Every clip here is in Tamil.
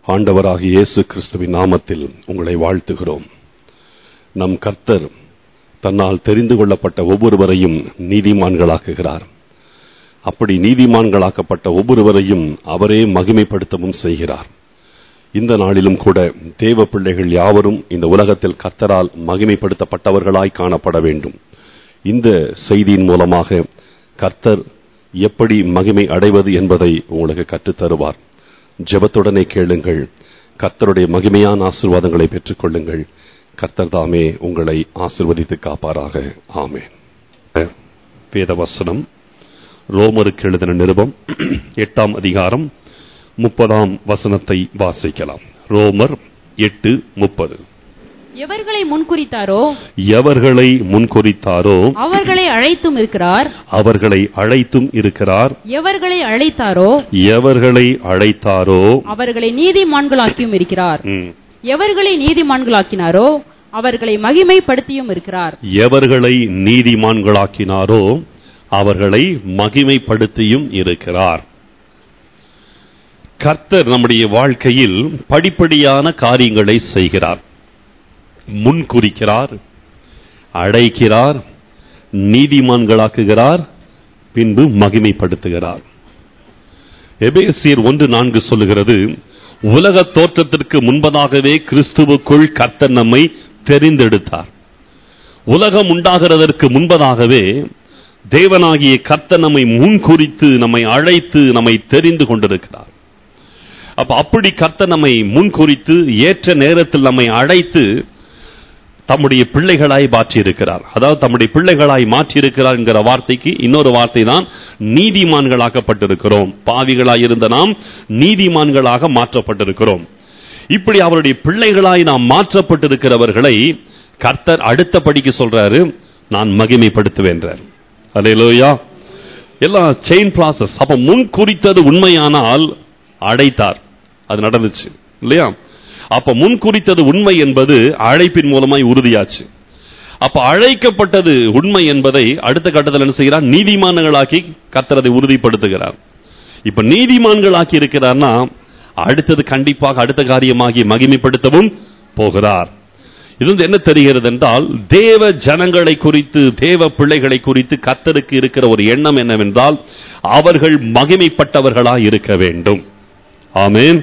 ஆண்டவராகிய இயேசு கிறிஸ்துவின் நாமத்தில் உங்களை வாழ்த்துகிறோம் நம் கர்த்தர் தன்னால் தெரிந்து கொள்ளப்பட்ட ஒவ்வொருவரையும் நீதிமான்களாக்குகிறார் அப்படி நீதிமான்களாக்கப்பட்ட ஒவ்வொருவரையும் அவரே மகிமைப்படுத்தவும் செய்கிறார் இந்த நாளிலும் கூட தேவ பிள்ளைகள் யாவரும் இந்த உலகத்தில் கர்த்தரால் மகிமைப்படுத்தப்பட்டவர்களாய் காணப்பட வேண்டும் இந்த செய்தியின் மூலமாக கர்த்தர் எப்படி மகிமை அடைவது என்பதை உங்களுக்கு கற்றுத் தருவார் ஜெபத்துடனே கேளுங்கள் கர்த்தருடைய மகிமையான ஆசீர்வாதங்களை பெற்றுக்கொள்ளுங்கள் கர்த்தர் தாமே உங்களை ஆசிர்வதித்து காப்பாராக ஆமே வேதவசனம் ரோமருக்கு எழுதின நிருபம் எட்டாம் அதிகாரம் முப்பதாம் வசனத்தை வாசிக்கலாம் ரோமர் எட்டு முப்பது எவர்களை முன்குறித்தாரோ எவர்களை முன்குறித்தாரோ அவர்களை அழைத்தும் இருக்கிறார் அவர்களை அழைத்தும் இருக்கிறார் எவர்களை அழைத்தாரோ எவர்களை அழைத்தாரோ அவர்களை நீதிமான்களாக்கியும் இருக்கிறார் ம், எவர்களை நீதிமான்களாக்கினாரோ அவர்களை மகிமைப்படுத்தியும் இருக்கிறார் எவர்களை நீதிமான்களாக்கினாரோ அவர்களை மகிமைப்படுத்தியும் இருக்கிறார் கர்த்தர் நம்முடைய வாழ்க்கையில் படிப்படியான காரியங்களை செய்கிறார் முன்குறிக்கிறார் அழைக்கிறார் நீதிமான்களாக்குகிறார் பின்பு மகிமைப்படுத்துகிறார் எபேசியர் ஒன்று நான்கு சொல்லுகிறது உலக தோற்றத்திற்கு முன்பதாகவே கிறிஸ்துவுக்குள் கர்த்தர் நம்மை தெரிந்தெடுத்தார் உலகம் உண்டாகிறதற்கு முன்பதாகவே தேவனாகிய கர்த்தர் நம்மை முன்குறித்து நம்மை அழைத்து நம்மை தெரிந்து கொண்டிருக்கிறார் அப்ப அப்படி கர்த்தர் நம்மை முன்குறித்து ஏற்ற நேரத்தில் நம்மை அழைத்து தம்முடைய பிள்ளைகளாய் மாற்றியிருக்கிறார் அதாவது தம்முடைய பிள்ளைகளாய் மாற்றியிருக்கிறார் என்கிற வார்த்தைக்கு இன்னொரு வார்த்தை தான் நீதிமான்களாக்கப்பட்டிருக்கிறோம் பாவிகளாய் இருந்த நாம் நீதிமான்களாக மாற்றப்பட்டிருக்கிறோம் இப்படி அவருடைய பிள்ளைகளாய் நாம் மாற்றப்பட்டிருக்கிறவர்களை கர்த்தர் அடுத்தபடிக்கு சொல்றாரு நான் மகிமைப்படுத்துவேன்றார் அல்லேலூயா எல்லாம் செயின் ப்ராசஸ் அப்ப முன் குறித்தது உண்மையானால் அடைத்தார் அது நடந்துச்சு இல்லையா அப்ப முன் குறித்தது உண்மை என்பது அழைப்பின் மூலமாய் உறுதியாச்சு அப்ப அழைக்கப்பட்டது உண்மை என்பதை அடுத்த கட்டத்தில் என்ன செய்கிறார் நீதிமான்களாக்கி கர்த்தர் அதை உறுதிப்படுத்துகிறார் இப்ப நீதிமான்களாக்கி இருக்கிறார்னா அடுத்தது கண்டிப்பாக அடுத்த காரியமாகி மகிமைப்படுத்தவும் போகிறார் இது வந்து என்ன தெரிகிறது என்றால் தேவ ஜனங்களை குறித்து தேவ பிள்ளைகளை குறித்து கர்த்தருக்கு இருக்கிற ஒரு எண்ணம் என்னவென்றால் அவர்கள் மகிமைப்பட்டவர்களாய் இருக்க வேண்டும் ஆமென்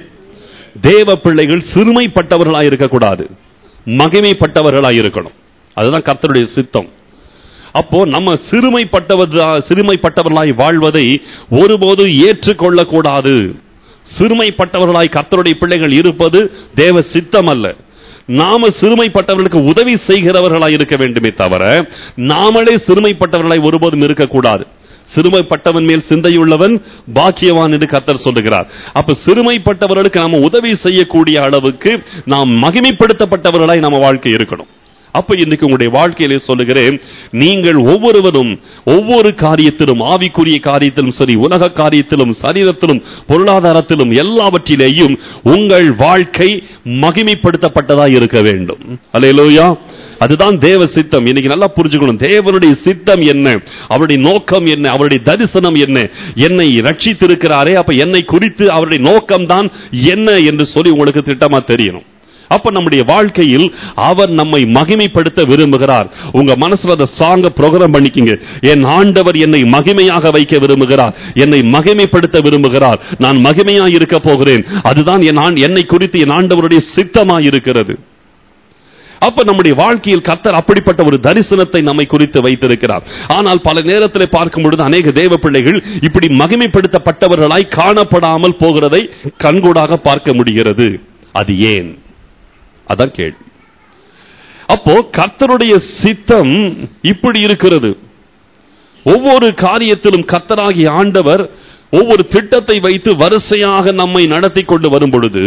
தேவ பிள்ளைகள் சிறுமைப்பட்டவர்களாய் இருக்கக்கூடாது மகிமைப்பட்டவர்களாய் இருக்கணும் அதுதான் கர்த்தருடைய சித்தம் அப்போ நம்ம சிறுமைப்பட்டவர்களா சிறுமைப்பட்டவர்களாய் வாழ்வதை ஒருபோது ஏற்றுக்கொள்ளக்கூடாது சிறுமைப்பட்டவர்களாய் கர்த்தருடைய பிள்ளைகள் இருப்பது தேவ சித்தம் அல்ல நாம சிறுமைப்பட்டவர்களுக்கு உதவி செய்கிறவர்களாய் இருக்க வேண்டுமே தவிர நாமளே சிறுமைப்பட்டவர்களாய் ஒருபோதும் இருக்கக்கூடாது சிறுமைப்பட்டவன் மேல் சிந்தையுள்ளவன் பாக்கியவான் என்று கத்தர் சொல்லுகிறார் அப்ப சிறுமைப்பட்டவர்களுக்கு நாம உதவி செய்யக்கூடிய அளவுக்கு நாம் மகிமைப்படுத்தப்பட்டவர்களாய் நம்ம வாழ்க்கை இருக்கணும் அப்ப இன்னைக்கு உங்களுடைய வாழ்க்கையிலே சொல்லுகிறேன் நீங்கள் ஒவ்வொருவரும் ஒவ்வொரு காரியத்திலும் ஆவிக்குரிய காரியத்திலும் சரி உலக காரியத்திலும் சரீரத்திலும் பொருளாதாரத்திலும் எல்லாவற்றிலேயும் உங்கள் வாழ்க்கை மகிமைப்படுத்தப்பட்டதா இருக்க வேண்டும் அல்லேலூயா அதுதான் தேவ சித்தம் இன்னைக்கு நல்லா புரிஞ்சுக்கணும் தேவனுடைய சித்தம் என்ன அவருடைய நோக்கம் என்ன அவருடைய தரிசனம் என்ன என்னை ரட்சித்திருக்கிறாரே அப்ப என்னை குறித்து அவருடைய நோக்கம் தான் என்ன என்று சொல்லி உங்களுக்கு திட்டமா தெரியணும் அப்ப நம்முடைய வாழ்க்கையில் அவர் நம்மை மகிமைப்படுத்த விரும்புகிறார் உங்க மனசுல அந்த சாங்க ப்ரோக்ராம் பண்ணிக்கிங்க என் ஆண்டவர் என்னை மகிமையாக வைக்க விரும்புகிறார் என்னை மகிமைப்படுத்த விரும்புகிறார் நான் மகிமையா இருக்க போகிறேன் அதுதான் என் ஆண்- என்னை குறித்து என் ஆண்டவருடைய சித்தமா இருக்கிறது அப்ப நம்முடைய வாழ்க்கையில் கர்த்தர் அப்படிப்பட்ட ஒரு தரிசனத்தை நம்மை குறித்து வைத்திருக்கிறார் ஆனால் பல நேரத்தில் பார்க்கும் பொழுது அநேக தேவ பிள்ளைகள் இப்படி மகிமைப்படுத்தப்பட்டவர்களாய் காணப்படாமல் போகிறதை கண்கூடாக பார்க்க முடிகிறது அது ஏன் அதான் கேள்வி அப்போ கர்த்தருடைய சித்தம் இப்படி இருக்கிறது ஒவ்வொரு காரியத்திலும் கர்த்தராகிய ஆண்டவர் ஒவ்வொரு திட்டத்தை வைத்து வரிசையாக நம்மை நடத்தி கொண்டு வரும் பொழுது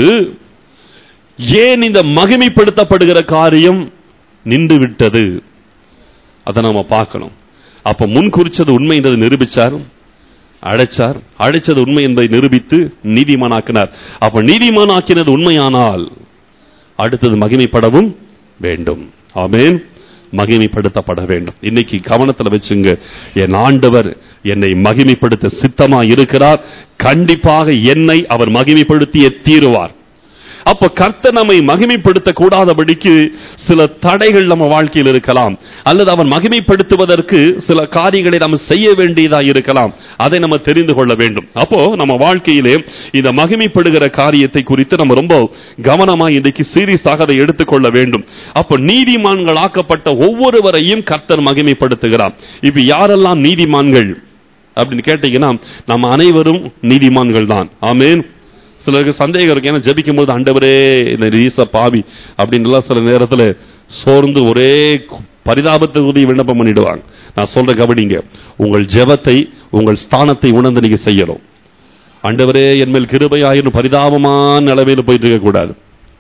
ஏன் இந்த மகிமைப்படுத்தப்படுகிற காரியம் நின்று விட்டது அதை நாம பார்க்கணும் அப்ப முன் குறிச்சது உண்மை என்றதை நிரூபிச்சார் அழைச்சார் அழைச்சது உண்மை என்பதை நிரூபித்து நீதிமானாக்கினார் அப்ப நீதிமானாக்கினது உண்மையானால் அடுத்தது மகிமைப்படவும் வேண்டும் ஆமென் மகிமைப்படுத்தப்பட வேண்டும் இன்னைக்கு கவனத்துல வச்சுங்க என் ஆண்டவர் என்னை மகிமைப்படுத்த சித்தமா இருக்கிறார் கண்டிப்பாக என்னை அவர் மகிமைப்படுத்தியே தீருவார் அப்ப கர்த்தர் நம்மை மகிமைப்படுத்த கூடாதபடிக்கு சில தடைகள் நம்ம வாழ்க்கையில் இருக்கலாம் அல்லது அவன் மகிமைப்படுத்துவதற்கு சில காரியங்களை நம்ம செய்ய வேண்டியதா இருக்கலாம் அதை நம்ம தெரிந்து கொள்ள வேண்டும் அப்போ நம்ம வாழ்க்கையிலே இந்த மகிமைப்படுகிற காரியத்தை குறித்து நம்ம ரொம்ப கவனமா இன்றைக்கு சீரியஸாக அதை எடுத்துக்கொள்ள வேண்டும் அப்ப நீதிமான்கள் ஆக்கப்பட்ட ஒவ்வொருவரையும் கர்த்தர் மகிமைப்படுத்துகிறார் இப்ப யாரெல்லாம் நீதிமான்கள் அப்படின்னு கேட்டீங்கன்னா நம்ம அனைவரும் நீதிமான்கள் தான் ஆமேன் சிலருக்கு சந்தேகம் இருக்கு ஏன்னா ஜெபிக்கும் போது ஆண்டவரே இந்த ரீச பாவி அப்படின்லாம் சில நேரத்துல சோர்ந்து ஒரே பரிதாபத்துக்குரிய விண்ணப்பம் பண்ணிடுவாங்க நான் சொல்ற கவனிங்க உங்கள் ஜெபத்தை உங்கள் ஸ்தானத்தை உணர்ந்து நீங்க செய்யணும் ஆண்டவரே என் மேல் கிருபையாயிரும் பரிதாபமான நிலவையில் போயிட்டு இருக்க கூடாது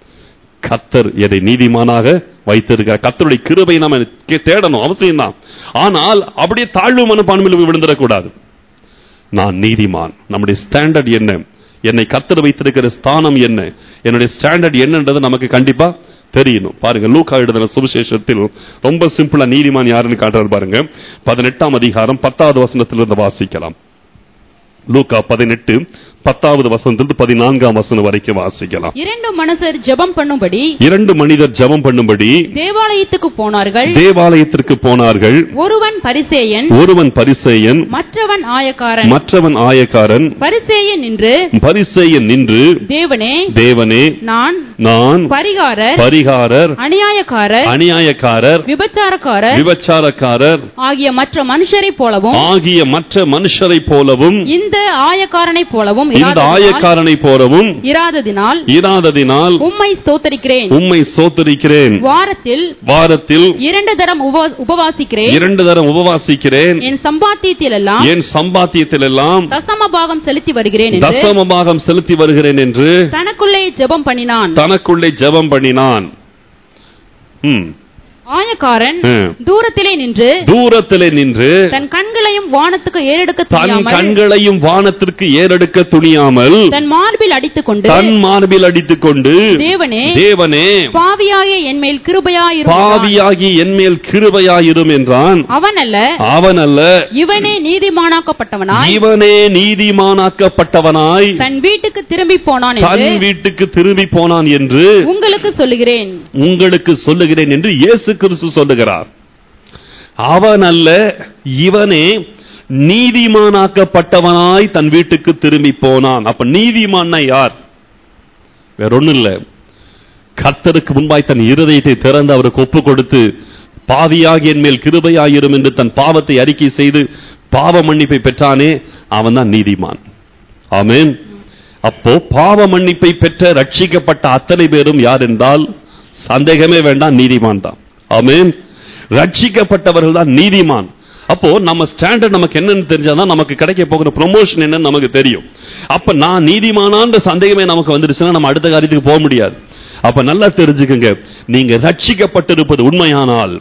கத்தர் எதை நீதிமானாக வைத்திருக்க கத்தருடைய கிருபை நாம கே- தேடணும் அவசியம்தான் ஆனால் அப்படியே தாழ்வு மனப்பான்மையில் போய் விழுந்துடக்கூடாது நான் நீதிமான் நம்முடைய ஸ்டாண்டர்ட் என்ன என்னை கத்தர் வைத்திருக்கிற ஸ்தானம் என்ன என்னுடைய ஸ்டாண்டர்ட் என்னன்றது நமக்கு கண்டிப்பா தெரியணும் பாருங்க லூக்கா எழுதின சுவிசேஷத்தில் ரொம்ப சிம்பிளா நீதிமான் யாருன்னு காட்டுறாரு பாருங்க பதினெட்டாம் அதிகாரம் பத்தாவது வசனத்திலிருந்து வாசிக்கலாம் லூக்கா பதினெட்டு பத்தாவது வசனத்திலிருந்து பதினான்காம் வசனம் வரைக்கும் வாசிக்கலாம் இரண்டு மனுஷர் ஜெபம் பண்ணும்படி இரண்டு மனிதர் ஜெபம் பண்ணும்படி தேவாலயத்துக்கு போனார்கள் தேவாலயத்திற்கு போனார்கள் ஒருவன் பரிசேயன் ஒருவன் பரிசேயன் மற்றவன் ஆயக்காரன் மற்றவன் ஆயக்காரன் பரிசேயன் நின்று பரிசேயன் நின்று தேவனே தேவனே நான் நான் பரிகாரர் பரிகாரர் அநியாயக்காரர் அநியாயக்காரர் விபச்சாரக்காரர் விபச்சாரக்காரர் ஆகிய மற்ற மனுஷரைப் போலவும் ஆகிய மற்ற மனுஷரைப் போலவும் இந்த ஆயக்காரனைப் போலவும் இந்த இராததினால்- ஆயக்காரனைப் போலவும் இராததினால் இராததினால் உம்மை ஸ்தோத்தரிக்கிறேன் உம்மை சோத்தரிக்கிறேன் வாரத்தில் வாரத்தில் இரண்டு தரம் உப- உபவாசிக்கிறேன் இரண்டு தரம் உபவாசிக்கிறேன் என் சம்பாத்தியத்திலெல்லாம் என் சம்பாத்தியத்திலெல்லாம் தசம பாகம் செலுத்தி வருகிறேன் என்று தசம பாகம் செலுத்தி வருகிறேன் என்று தனக்குள்ளே ஜெபம் பண்ணினான் தனக்குள்ளே ஜெபம் பண்ணினான் ம், ஆயக்காரன் ம். தூரத்திலே நின்று தூரத்திலே நின்று தன் கண்களையும் வானத்துக்கு ஏறெடுக்க தன் துணியாமல் கண்களையும் வானத்திற்கு ஏறெடுக்க துணியாமல் தன் மார்பில் அடித்துக் கொண்டு தன் மார்பில் அடித்துக் கொண்டு தேவனே தேவனே பாவியாகிய என் மேல் கிருபையாயிரும் பாவியாகி என் மேல் கிருபையாயிரும் என்றான் அவன் அல்ல அவன் அல்ல இவனே நீதிமானாக்கப்பட்டவனாய் இவனே நீதிமானாக்கப்பட்டவனாய் தன் வீட்டுக்கு திரும்பி போனான் தன் என்று வீட்டுக்கு திரும்பி போனான் என்று உங்களுக்கு சொல்லுகிறேன் உங்களுக்கு சொல்லுகிறேன் என்று இயேசு கிறிஸ்து சொல்லுகிறார் அவன் அல்ல இவனே நீதிமானாக்கப்பட்டவனாய் தன் வீட்டுக்கு திரும்பி போனான் அப்ப நீதிமான்னா யார் வேற ஒண்ணும் இல்ல கர்த்தருக்கு முன்பாய் தன் இருதயத்தை திறந்து அவருக்கு ஒப்பு கொடுத்து பாவியாகி என் மேல் கிருபையாயிரும் என்று தன் பாவத்தை அறிக்கை செய்து பாவ மன்னிப்பை பெற்றானே அவன் தான் நீதிமான் ஆமென் அப்போ பாவ மன்னிப்பை பெற்ற ரட்சிக்கப்பட்ட அத்தனை பேரும் யார் என்றால் சந்தேகமே வேண்டாம் நீதிமான் தான் ஆமென் ரட்சிக்கப்பட்டவர்கள் தான் நீதிமான் அப்போ நம்ம ஸ்டாண்டர்ட் நமக்கு என்னன்னு தெரிஞ்சாதான் நமக்கு கிடைக்க போகிற ப்ரொமோஷன் என்னன்னு நமக்கு தெரியும் அப்ப நான் நீதிமானான்ற சந்தேகமே நமக்கு வந்துருச்சுன்னா நம்ம அடுத்த காரியத்துக்கு போக முடியாது அப்ப நல்லா தெரிஞ்சுக்கங்க நீங்க ரட்சிக்கப்பட்டிருப்பது உண்மையானால்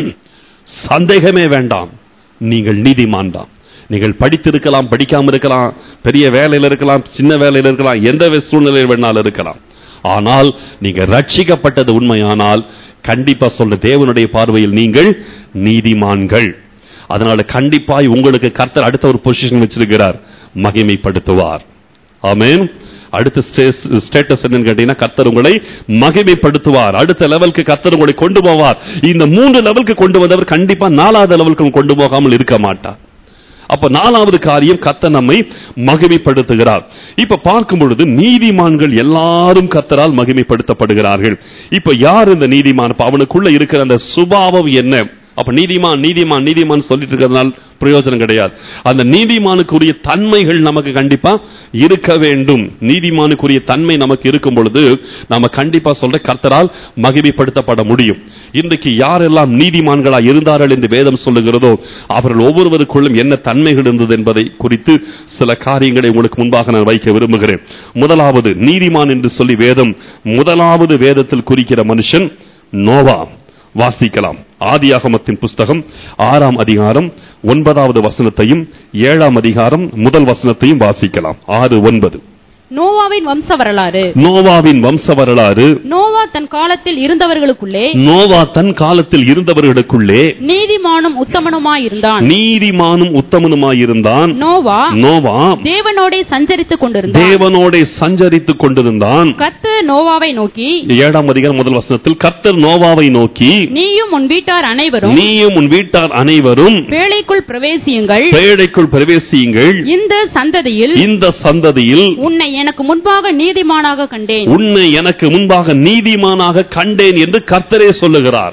சந்தேகமே வேண்டாம் நீங்கள் நீதிமான் தான் நீங்கள் படித்திருக்கலாம் படிக்காம இருக்கலாம் பெரிய வேலையில இருக்கலாம் சின்ன வேலையில இருக்கலாம் எந்த வே- சூழ்நிலையில் வேணாலும் இருக்கலாம் ஆனால் நீங்க ரட்சிக்கப்பட்டது உண்மையானால் கண்டிப்பா சொல்ற தேவனுடைய பார்வையில் நீங்கள் நீதிமான்கள் அதனால கண்டிப்பாய் உங்களுக்கு கர்த்தர் அடுத்த ஒரு பொசிஷன் வச்சிருக்கிறார் மகிமைப்படுத்துவார் ஆமென் அடுத்த ஸ்டேட்டஸ் என்னன்னு கேட்டீங்கன்னா கர்த்தர் உங்களை மகிமைப்படுத்துவார் அடுத்த லெவலுக்கு கர்த்தர் உங்களை கொண்டு போவார் இந்த மூன்று லெவலுக்கு கொண்டு வந்தவர் கண்டிப்பா நாலாவது லெவலுக்கு கொண்டு போகாமல் இருக்க மாட்டார் அப்ப நாலாவது காரியம் கத்த நம்மை மகிமைப்படுத்துகிறார் இப்ப பார்க்கும் பொழுது நீதிமான்கள் எல்லாரும் கத்தரால் மகிமைப்படுத்தப்படுகிறார்கள் இப்ப யார் இந்த நீதிமான் அப்ப அவனுக்குள்ள இருக்கிற அந்த சுபாவம் என்ன அப்ப நீதிமான் நீதிமான் நீதிமான் சொல்லிட்டு இருக்கிறதுனால பிரயோஜனம் கிடையாது அந்த நீதிமானுக்குரிய தன்மைகள் நமக்கு கண்டிப்பா இருக்க வேண்டும் நீதிமானுக்குரிய தன்மை நமக்கு இருக்கும் பொழுது நாம கண்டிப்பா சொல்ற கர்த்தரால் மகிமைப்படுத்தப்பட முடியும் இன்றைக்கு யாரெல்லாம் நீதிமான்களா இருந்தார்கள் என்று வேதம் சொல்லுகிறதோ அவர்கள் ஒவ்வொருவருக்குள்ளும் என்ன தன்மைகள் இருந்தது என்பதை குறித்து சில காரியங்களை உங்களுக்கு முன்பாக நான் வைக்க விரும்புகிறேன் முதலாவது நீதிமான் என்று சொல்லி வேதம் முதலாவது வேதத்தில் குறிக்கிற மனுஷன் நோவா வாசிக்கலாம் ஆதியாகமத்தின் புஸ்தகம் ஆறாம் அதிகாரம் ஒன்பதாவது வசனத்தையும் ஏழாம் அதிகாரம் முதல் வசனத்தையும் வாசிக்கலாம் ஆறு ஒன்பது நோவாவின் வம்ச வரலாறு நோவாவின் வம்ச வரலாறு நோவா தன் காலத்தில் இருந்தவர்களுக்குள்ளே நோவா தன் காலத்தில் இருந்தவர்களுக்குள்ளே நீதிமானும் உத்தமனுமாயிருந்தான் நீதிமானும் உத்தமனுமாயிருந்தான் நோவா நோவா தேவனோடே சஞ்சரித்துக் கொண்டிருந்தான் தேவனோடே சஞ்சரித்துக் கொண்டிருந்தான் கர்த்தர் நோவாவை நோக்கி ஏழாம் அதிகாரம் முதல் வசனத்தில் கர்த்தர் நோவாவை நோக்கி நீயும் உன் வீட்டார் அனைவரும் நீயும் உன் வீட்டார் அனைவரும் வேலைக்குள் பிரவேசியுங்கள் பேழைக்குள் பிரவேசியுங்கள் இந்த சந்ததியில் இந்த சந்ததியில் உன்னை எனக்கு முன்பாக நீதிமானாக கண்டேன் உன்னை எனக்கு முன்பாக நீதிமானாக கண்டேன் என்று கர்த்தரே சொல்லுகிறார்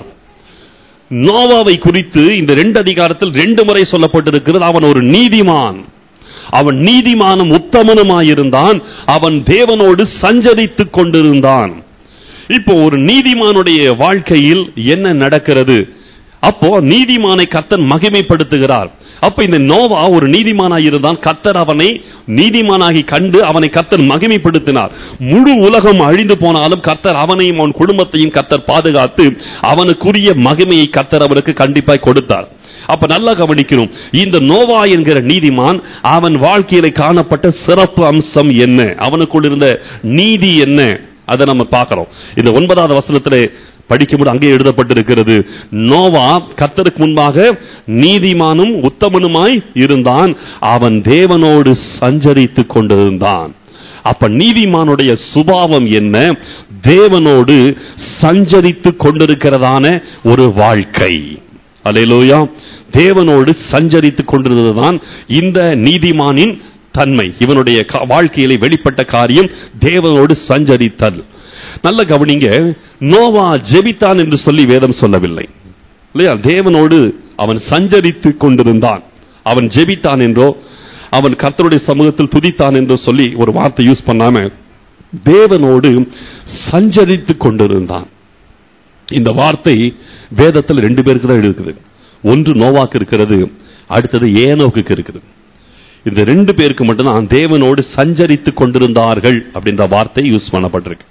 நோவாவை குறித்து இந்த ரெண்டு அதிகாரத்தில் ரெண்டு முறை சொல்லப்பட்டிருக்கிறது அவன் ஒரு நீதிமான் அவன் நீதிமானும் உத்தமனுமாயிருந்தான் அவன் தேவனோடு சஞ்சரித்துக் கொண்டிருந்தான் இப்போ ஒரு நீதிமானுடைய வாழ்க்கையில் என்ன நடக்கிறது அப்போ நீதிமானை கர்த்தன் மகிமைப்படுத்துகிறார் அப்ப இந்த நோவா ஒரு நீதிமானாய் இருந்தான் கர்த்தர் அவனை நீதிமானாகி கண்டு அவனை கர்த்தர் மகிமைப்படுத்தினார் முழு உலகம் அழிந்து போனாலும் கர்த்தர் அவனையும் அவன் குடும்பத்தையும் கர்த்தர் பாதுகாத்து அவனுக்குரிய மகிமையை கர்த்தர் அவனுக்கு கண்டிப்பாய் கொடுத்தார் அப்ப நல்லா கவனிக்கணும் இந்த நோவா என்கிற நீதிமான் அவன் வாழ்க்கையில காணப்பட்ட சிறப்பு அம்சம் என்ன அவனுக்குள் இருந்த நீதி என்ன அதை நம்ம பார்க்கிறோம் இந்த ஒன்பதாவது வசனத்திலே படிக்கும்போது அங்கே எழுதப்பட்டிருக்கிறது நோவா கர்த்தருக்கு முன்பாக நீதிமானும் உத்தமனுமாய் இருந்தான் அவன் தேவனோடு சஞ்சரித்துக் கொண்டிருந்தான் அப்ப நீதிமானுடைய சுபாவம் என்ன தேவனோடு சஞ்சரித்துக் கொண்டிருக்கிறதான ஒரு வாழ்க்கை அல்லேலூயா தேவனோடு சஞ்சரித்துக் கொண்டிருந்ததுதான் இந்த நீதிமானின் தன்மை இவனுடைய கா- வாழ்க்கையிலே வெளிப்பட்ட காரியம் தேவனோடு சஞ்சரித்தல் நல்ல கவனிங்க நோவா ஜெபித்தான் என்று சொல்லி வேதம் சொல்லவில்லை இல்லையா தேவனோடு அவன் சஞ்சரித்துக் கொண்டிருந்தான் அவன் ஜெபித்தான் என்றோ அவன் கர்த்தருடைய சமூகத்தில் துதித்தான் என்றோ சொல்லி ஒரு வார்த்தை யூஸ் பண்ணாம தேவனோடு சஞ்சரித்துக் கொண்டிருந்தான் இந்த வார்த்தை வேதத்தில் ரெண்டு பேருக்கு தான் இருக்குது ஒன்று நோவாக்கு இருக்கிறது அடுத்தது ஏனோக்கு இருக்குது இந்த ரெண்டு பேருக்கு மட்டும்தான் தேவனோடு சஞ்சரித்துக் கொண்டிருந்தார்கள் அப்படின்ற வார்த்தை யூஸ் பண்ணப்பட்டிருக்கு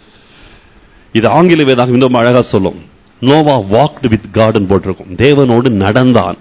இது ஆங்கில வேதாகம் இன்னும் அழகா சொல்லும் நோவா வாக்டு வித் கார்டன் போட்டிருக்கும் தேவனோடு நடந்தான்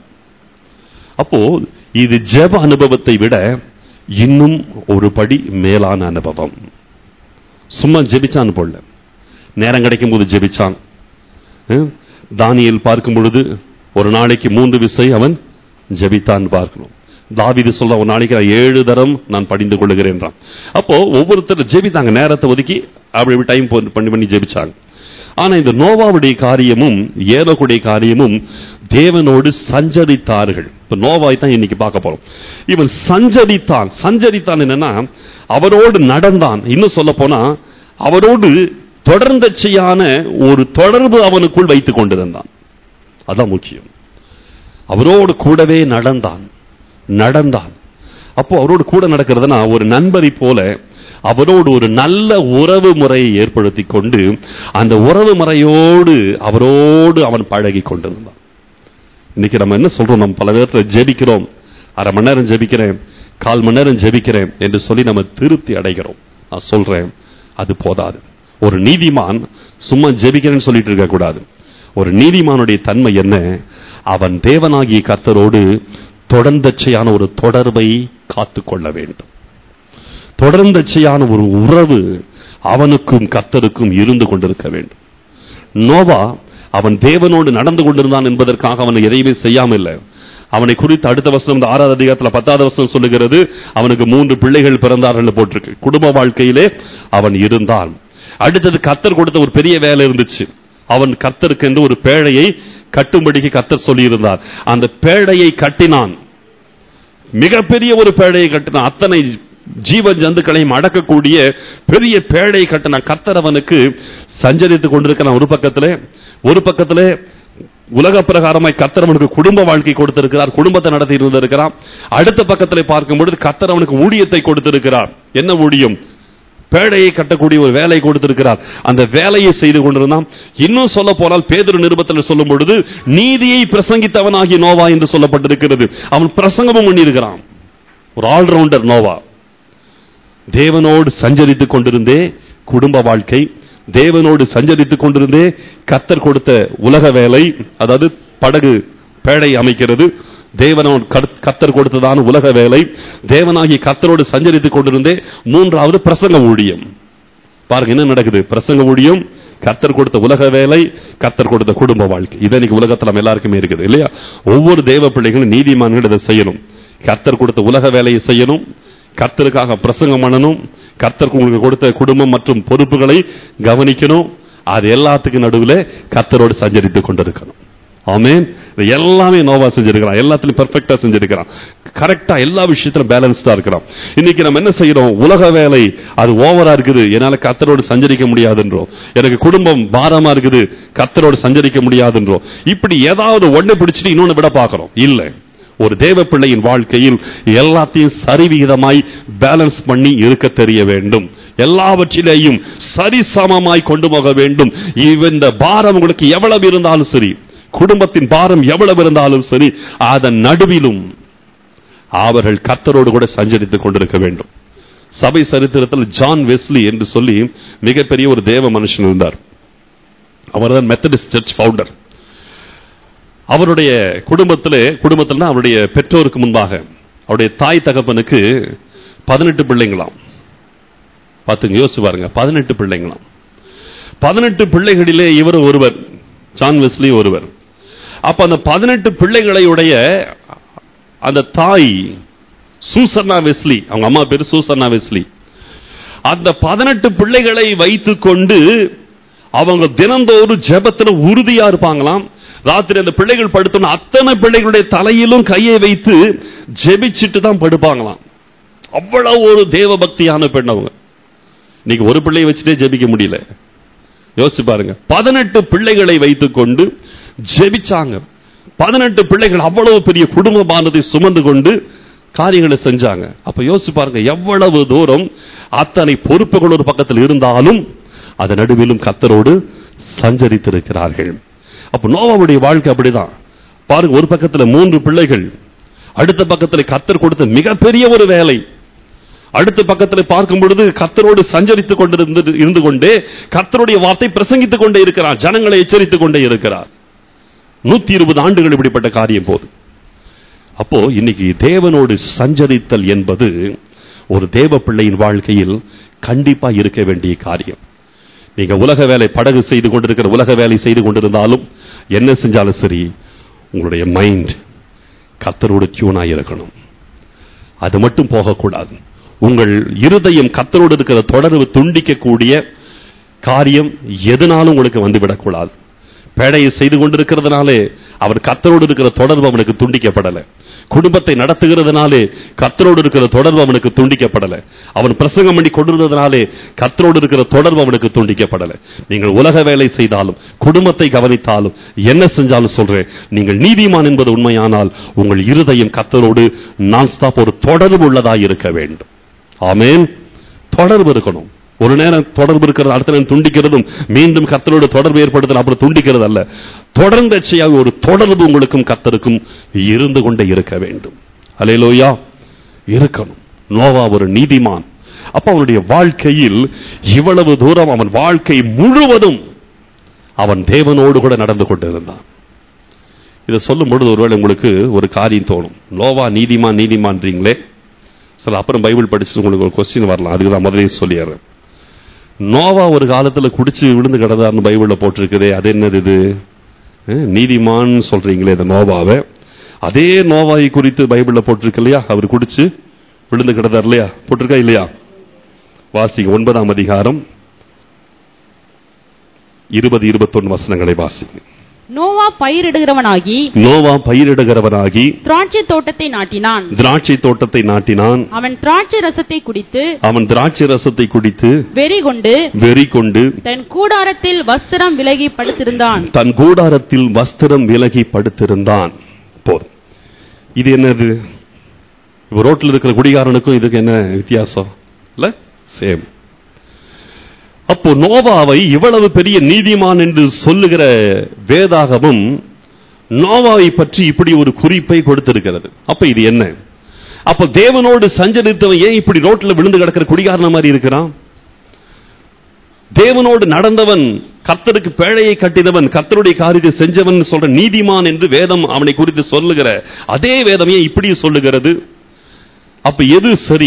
அப்போ இது ஜெப அனுபவத்தை விட இன்னும் ஒரு படி மேலான அனுபவம் சும்மா ஜெபிச்சான் போல நேரம் கிடைக்கும் போது ஜெபிச்சான் ஹம்? தானியேல் பார்க்கும் பொழுது ஒரு நாளைக்கு மூன்று விசை அவன் ஜெபித்தான் பார்க்கணும் தாவீது சொல்ற ஒரு நாளைக்கு நான் ஏழு தரம் நான் படிந்து கொள்ளுகிறேன்றான் அப்போ ஒவ்வொருத்தர் ஜெபித்தாங்க நேரத்தை ஒதுக்கி அப்படி டைம் பண்ணி பண்ணி ஜெபிச்சாங்க ஆனா இந்த நோவாவுடைய காரியமும் ஏனோக்குடைய காரியமும் தேவனோடு சஞ்சரித்தார்கள் இப்ப நோவாய் தான் இன்னைக்கு பார்க்க போறோம் இவன் சஞ்சரித்தான் சஞ்சரித்தான் என்னன்னா அவரோடு நடந்தான் இன்னும் சொல்ல போனா அவரோடு தொடர்ந்தச்சையான ஒரு தொடர்பு அவனுக்குள் வைத்துக் கொண்டிருந்தான் அதான் முக்கியம் அவரோடு கூடவே நடந்தான் நடந்தான் அப்போ அவரோடு கூட நடக்கிறதுனா ஒரு நண்பரை போல அவரோடு ஒரு நல்ல உறவு முறையை ஏற்படுத்தி கொண்டு அந்த உறவு முறையோடு அவரோடு அவன் பழகி கொண்டிருந்தான் இன்னைக்கு நம்ம என்ன சொல்றோம் நம்ம பல பேர்த்துல ஜெபிக்கிறோம் அரை மணி நேரம் ஜெபிக்கிறேன் கால் மணி நேரம் ஜெபிக்கிறேன் என்று சொல்லி நம்ம திருப்தி அடைகிறோம் நான் சொல்றேன் அது போதாது ஒரு நீதிமான் சும்மா ஜெபிக்கிறேன்னு சொல்லிட்டு இருக்க கூடாது ஒரு நீதிமானுடைய தன்மை என்ன அவன் தேவனாகிய கர்த்தரோடு தொடர்ந்தச்சையான ஒரு தொடர்பை காத்துக்கொள்ள வேண்டும் தொடர்ந்தச்சையான ஒரு உறவு அவனுக்கும் கர்த்தருக்கும் இருந்து கொண்டிருக்க வேண்டும் நோவா அவன் தேவனோடு நடந்து கொண்டிருந்தான் என்பதற்காக அவன் எதையுமே செய்யாமல் இல்லை அவனை குறித்து அடுத்த வருஷம் இந்த ஆறாவது அதிகாரத்துல பத்தாவது வருஷம் சொல்லுகிறது அவனுக்கு மூன்று பிள்ளைகள் பிறந்தார்கள் போட்டிருக்கு குடும்ப வாழ்க்கையிலே அவன் இருந்தான் அடுத்தது கர்த்தர் கொடுத்த ஒரு பெரிய வேலை இருந்துச்சு அவன் கர்த்தருக்கு என்று ஒரு பேழையை கட்டும்படிக்கு கர்த்தர் சொல்லியிருந்தார் அந்த பேழையை கட்டினான் மிகப்பெரிய ஒரு பேழையை கட்டினான் அத்தனை ஜீவ ஜந்துக்களையும் அடக்கக்கூடிய பெரிய பேழையை கட்டின கர்த்தர் அவனுக்கு சஞ்சரித்துக் கொண்டிருக்கிறான் ஒரு பக்கத்திலே ஒரு பக்கத்திலே உலக பிரகாரமாய் கர்த்தர் அவனுக்கு குடும்ப வாழ்க்கை கொடுத்திருக்கிறார் குடும்பத்தை நடத்தி இருந்திருக்கிறான் அடுத்த பக்கத்திலே பார்க்கும் பொழுது கர்த்தர் அவனுக்கு ஊழியத்தை கொடுத்திருக்கிறார் என்ன ஊழியம் பேழையை கட்டக்கூடிய ஒரு வேலை கொடுத்திருக்கிறார் அந்த வேலையை செய்து கொண்டிருந்தான் இன்னும் சொல்ல போனால் பேதுரு நிருபத்தில் சொல்லும் பொழுது நீதியை பிரசங்கித்தவனாகிய நோவா என்று சொல்லப்பட்டிருக்கிறது அவன் பிரசங்கமும் பண்ணியிருக்கிறான் ஒரு ஆல்ரவுண்டர் நோவா தேவனோடு சஞ்சரித்துக் கொண்டிருந்தே குடும்ப வாழ்க்கை தேவனோடு சஞ்சரித்துக் கொண்டிருந்தே கத்தர் கொடுத்த உலக வேலை அதாவது படகு பேழை அமைக்கிறது தேவனோடு கர்த்- கர்த்தர் கொடுத்ததான உலக வேலை தேவனாகிய கர்த்தரோடு சஞ்சரித்துக் கொண்டிருந்தே மூன்றாவது பிரசங்க ஊழியம் பாருங்க என்ன நடக்குது பிரசங்க ஊழியம் கர்த்தர் கொடுத்த உலக வேலை கர்த்தர் கொடுத்த குடும்ப வாழ்க்கை இது இன்னைக்கு உலகத்துல நம்ம எல்லாருக்குமே இருக்குது இல்லையா ஒவ்வொரு தேவ பிள்ளைகளும் நீதிமான்கள் இதை செய்யணும் கர்த்தர் கொடுத்த உலக வேலையை செய்யணும் கர்த்தருக்காக பிரசங்கம் பண்ணணும் கர்த்தருக்கு உங்களுக்கு கொடுத்த குடும்பம் மற்றும் பொறுப்புகளை கவனிக்கணும் அது எல்லாத்துக்கும் நடுவில் கர்த்தரோடு சஞ்சரித்துக் கொண்டிருக்கணும் ஆமென் இது எல்லாமே நோவா செஞ்சிருக்கிறான் எல்லாத்துலயும் பெர்ஃபெக்ட்டா செஞ்சிருக்கிறான் கரெக்டா எல்லா விஷயத்திலும் பேலன்ஸ்டா இருக்கிறான் இன்னைக்கு நம்ம என்ன செய்யறோம் உலக வேலை அது ஓவரா இருக்குது என்னால கத்தரோடு சஞ்சரிக்க முடியாதுன்றோம் எனக்கு குடும்பம் பாரமா இருக்குது கத்தரோடு சஞ்சரிக்க முடியாதுன்றோம் இப்படி ஏதாவது ஒண்ணை பிடிச்சிட்டு இன்னொன்னு விட பார்க்கிறோம் இல்ல ஒரு தேவ பிள்ளையின் வாழ்க்கையில் எல்லாத்தையும் சரிவிகிதமாய் பேலன்ஸ் பண்ணி இருக்க தெரிய வேண்டும் எல்லாவற்றிலேயும் சரிசமமாய் கொண்டு போக வேண்டும் இந்த பாரம் உங்களுக்கு எவ்வளவு இருந்தாலும் சரி குடும்பத்தின் பாரம் எவ்வளவு இருந்தாலும் சரி அதன் நடுவிலும் அவர்கள் கர்த்தரோடு கூட சஞ்சரித்துக் கொண்டிருக்க வேண்டும் சபை சரித்திரத்தில் ஜான் வெஸ்லி என்று சொல்லி மிகப்பெரிய ஒரு தேவ மனுஷன் இருந்தார் அவர்தான் மெத்தடிஸ்ட் சர்ச் ஃபவுண்டர் அவருடைய குடும்பத்திலே குடும்பத்தில்னா அவருடைய பெற்றோருக்கு முன்பாக அவருடைய தாய் தகப்பனுக்கு பதினெட்டு பிள்ளைங்களாம் பார்த்துங்க யோசிச்சு பாருங்க பதினெட்டு பிள்ளைங்களாம் பதினெட்டு பிள்ளைகளிலே இவர் ஒருவர் ஜான் வெஸ்லி ஒருவர் அப்ப அந்த பதினெட்டு பிள்ளைகளையுடைய அந்த தாய் சூசன்னா வெஸ்லி அவங்க அம்மா பேரு சூசன்னா வெஸ்லி அந்த பதினெட்டு பிள்ளைகளை வைத்துக்கொண்டு அவங்க தினந்தோறும் ஜெபத்துல உறுதியா இருப்பாங்களாம் ராத்திரி அந்த பிள்ளைகள் படுத்தோம் அத்தனை பிள்ளைகளுடைய தலையிலும் கையை வைத்து ஜெபிச்சிட்டு தான் படுப்பாங்களாம் அவ்வளவு ஒரு தேவ பக்தியான பெண் அவங்க இன்னைக்கு ஒரு பிள்ளையை வச்சுட்டே ஜெபிக்க முடியல யோசிச்சு பாருங்க பதினெட்டு பிள்ளைகளை வைத்துக்கொண்டு ஜெபிச்சாங்க பதினெட்டு பிள்ளைகள் அவ்வளவு பெரிய குடும்பமானதை சுமந்து கொண்டு காரியங்களை செஞ்சாங்க அப்ப யோசிச்சு பாருங்க எவ்வளவு தூரம் அத்தனை பொறுப்புகள் ஒரு பக்கத்தில் இருந்தாலும் அதன் நடுவிலும் கத்தரோடு சஞ்சரித்திருக்கிறார்கள் அப்ப நோவாவுடைய வாழ்க்கை அப்படிதான் பாருங்க ஒரு பக்கத்துல மூன்று பிள்ளைகள் அடுத்த பக்கத்துல கத்தர் கொடுத்த மிகப்பெரிய ஒரு வேலை அடுத்த பக்கத்தில் பார்க்கும் பொழுது கர்த்தரோடு சஞ்சரித்துக் கொண்டிருந்து இருந்து கொண்டே கர்த்தருடைய வார்த்தை பிரசங்கித்துக் கொண்டே இருக்கிறார் ஜனங்களை எச்சரித்துக் கொண்டே இருக்கிறார் நூத்தி இருபது ஆண்டுகள் இப்படிப்பட்ட காரியம் போது அப்போ இன்னைக்கு தேவனோடு சஞ்சரித்தல் என்பது ஒரு தேவ பிள்ளையின் வாழ்க்கையில் கண்டிப்பா இருக்க வேண்டிய காரியம் நீங்க உலக வேலை படகு செய்து கொண்டிருக்கிற உலக வேலை செய்து கொண்டிருந்தாலும் என்ன செஞ்சாலும் சரி உங்களுடைய மைண்ட் கர்த்தரோடு டியூனா இருக்கணும் அது மட்டும் போகக்கூடாது உங்கள் இருதயம் கர்த்தரோடு இருக்கிற தொடர்பு துண்டிக்கக்கூடிய காரியம் எதனாலும் உங்களுக்கு வந்து விடக்கூடாது பேடையை செய்து கொண்டிருக்கிறதுனாலே அவர் கர்த்தரோடு இருக்கிற தொடர்பு அவனுக்கு துண்டிக்கப்படல குடும்பத்தை நடத்துகிறதுனாலே கர்த்தரோடு இருக்கிற தொடர்பு அவனுக்கு துண்டிக்கப்படல அவன் பிரசங்கம் பண்ணி கொண்டிருந்ததுனாலே கர்த்தரோடு இருக்கிற தொடர்பு அவனுக்கு துண்டிக்கப்படல நீங்கள் உலக வேலை செய்தாலும் குடும்பத்தை கவனித்தாலும் என்ன செஞ்சாலும் சொல்றேன் நீங்கள் நீதிமான் என்பது உண்மையானால் உங்கள் இருதயம் கர்த்தரோடு நான் ஸ்டாப் ஒரு தொடர்பு உள்ளதாய் இருக்க வேண்டும் ஆமென் தொடர்பு இருக்கணும் ஒரு நேரம் தொடர்பு இருக்கிறது அடுத்த நேரம் துண்டிக்கிறதும் மீண்டும் கர்த்தரோடு தொடர்பு ஏற்படுத்தல் அப்புறம் துண்டிக்கிறது அல்ல தொடர்ந்தச்சையாக ஒரு தொடர்பு உங்களுக்கும் கர்த்தருக்கும் இருந்து கொண்டே இருக்க வேண்டும் அலையலோயா இருக்கணும் நோவா ஒரு நீதிமான் அப்ப அவனுடைய வாழ்க்கையில் இவ்வளவு தூரம் அவன் வாழ்க்கை முழுவதும் அவன் தேவனோடு கூட நடந்து கொண்டிருந்தான் இதை சொல்லும் பொழுது ஒருவேளை உங்களுக்கு ஒரு காரியம் தோணும் நோவா நீதிமான் நீதிமான்றீங்களே சில அப்புறம் பைபிள் படிச்சுட்டு உங்களுக்கு ஒரு கொஸ்டின் வரலாம் அதுக்கு தான் முதலே சொல்லிடுறேன் நோவா ஒரு காலத்துல குடிச்சு விழுந்து கிடந்தார்னு பைபிள்ல போட்டிருக்குதே அது என்னது இது அஹ், நீதிமான் சொல்றீங்களே இந்த நோவாவை அதே நோவாயை குறித்து பைபிள்ல போட்டிருக்கு இல்லையா அவர் குடிச்சு விழுந்து கிடந்தார் இல்லையா போட்டிருக்கா இல்லையா வாசிங்க ஒன்பதாம் அதிகாரம் இருபது இருபத்தொன்னு வசனங்களை வாசிங்க நோவா பயிரிடுகிறவனாகி நோவா பயிரிடுகிறவனாகி திராட்சை தோட்டத்தை நாட்டினான் திராட்சை தோட்டத்தை நாட்டினான் அவன் திராட்சை ரசத்தை குடித்து அவன் திராட்சை ரசத்தை குடித்து வெறி கொண்டு வெறி கொண்டு தன் கூடாரத்தில் வஸ்திரம் விலகி படுத்திருந்தான் தன் கூடாரத்தில் வஸ்திரம் விலகி படுத்திருந்தான் போதும் இது என்னது இப்ப ரோட்ல இருக்கிற குடிகாரனுக்கும் இதுக்கு என்ன வித்தியாசம் இல்ல சேம் அப்போ நோவாவை இவ்வளவு பெரிய நீதிமான் என்று சொல்லுகிற வேதாகமும் நோவாவை பற்றி இப்படி ஒரு குறிப்பை கொடுத்திருக்கிறது அப்ப இது என்ன அப்ப தேவனோடு சஞ்சரித்தவன் ஏன் இப்படி ரோட்ல விழுந்து கிடக்கிற குடிகாரன மாதிரி இருக்கிறான் தேவனோடு நடந்தவன் கர்த்தருக்கு பேழையை கட்டினவன் கர்த்தருடைய காரியத்தை செஞ்சவன் சொல்ற நீதிமான் என்று வேதம் அவனை குறித்து சொல்லுகிற அதே வேதமே இப்படி சொல்லுகிறது அப்ப எது சரி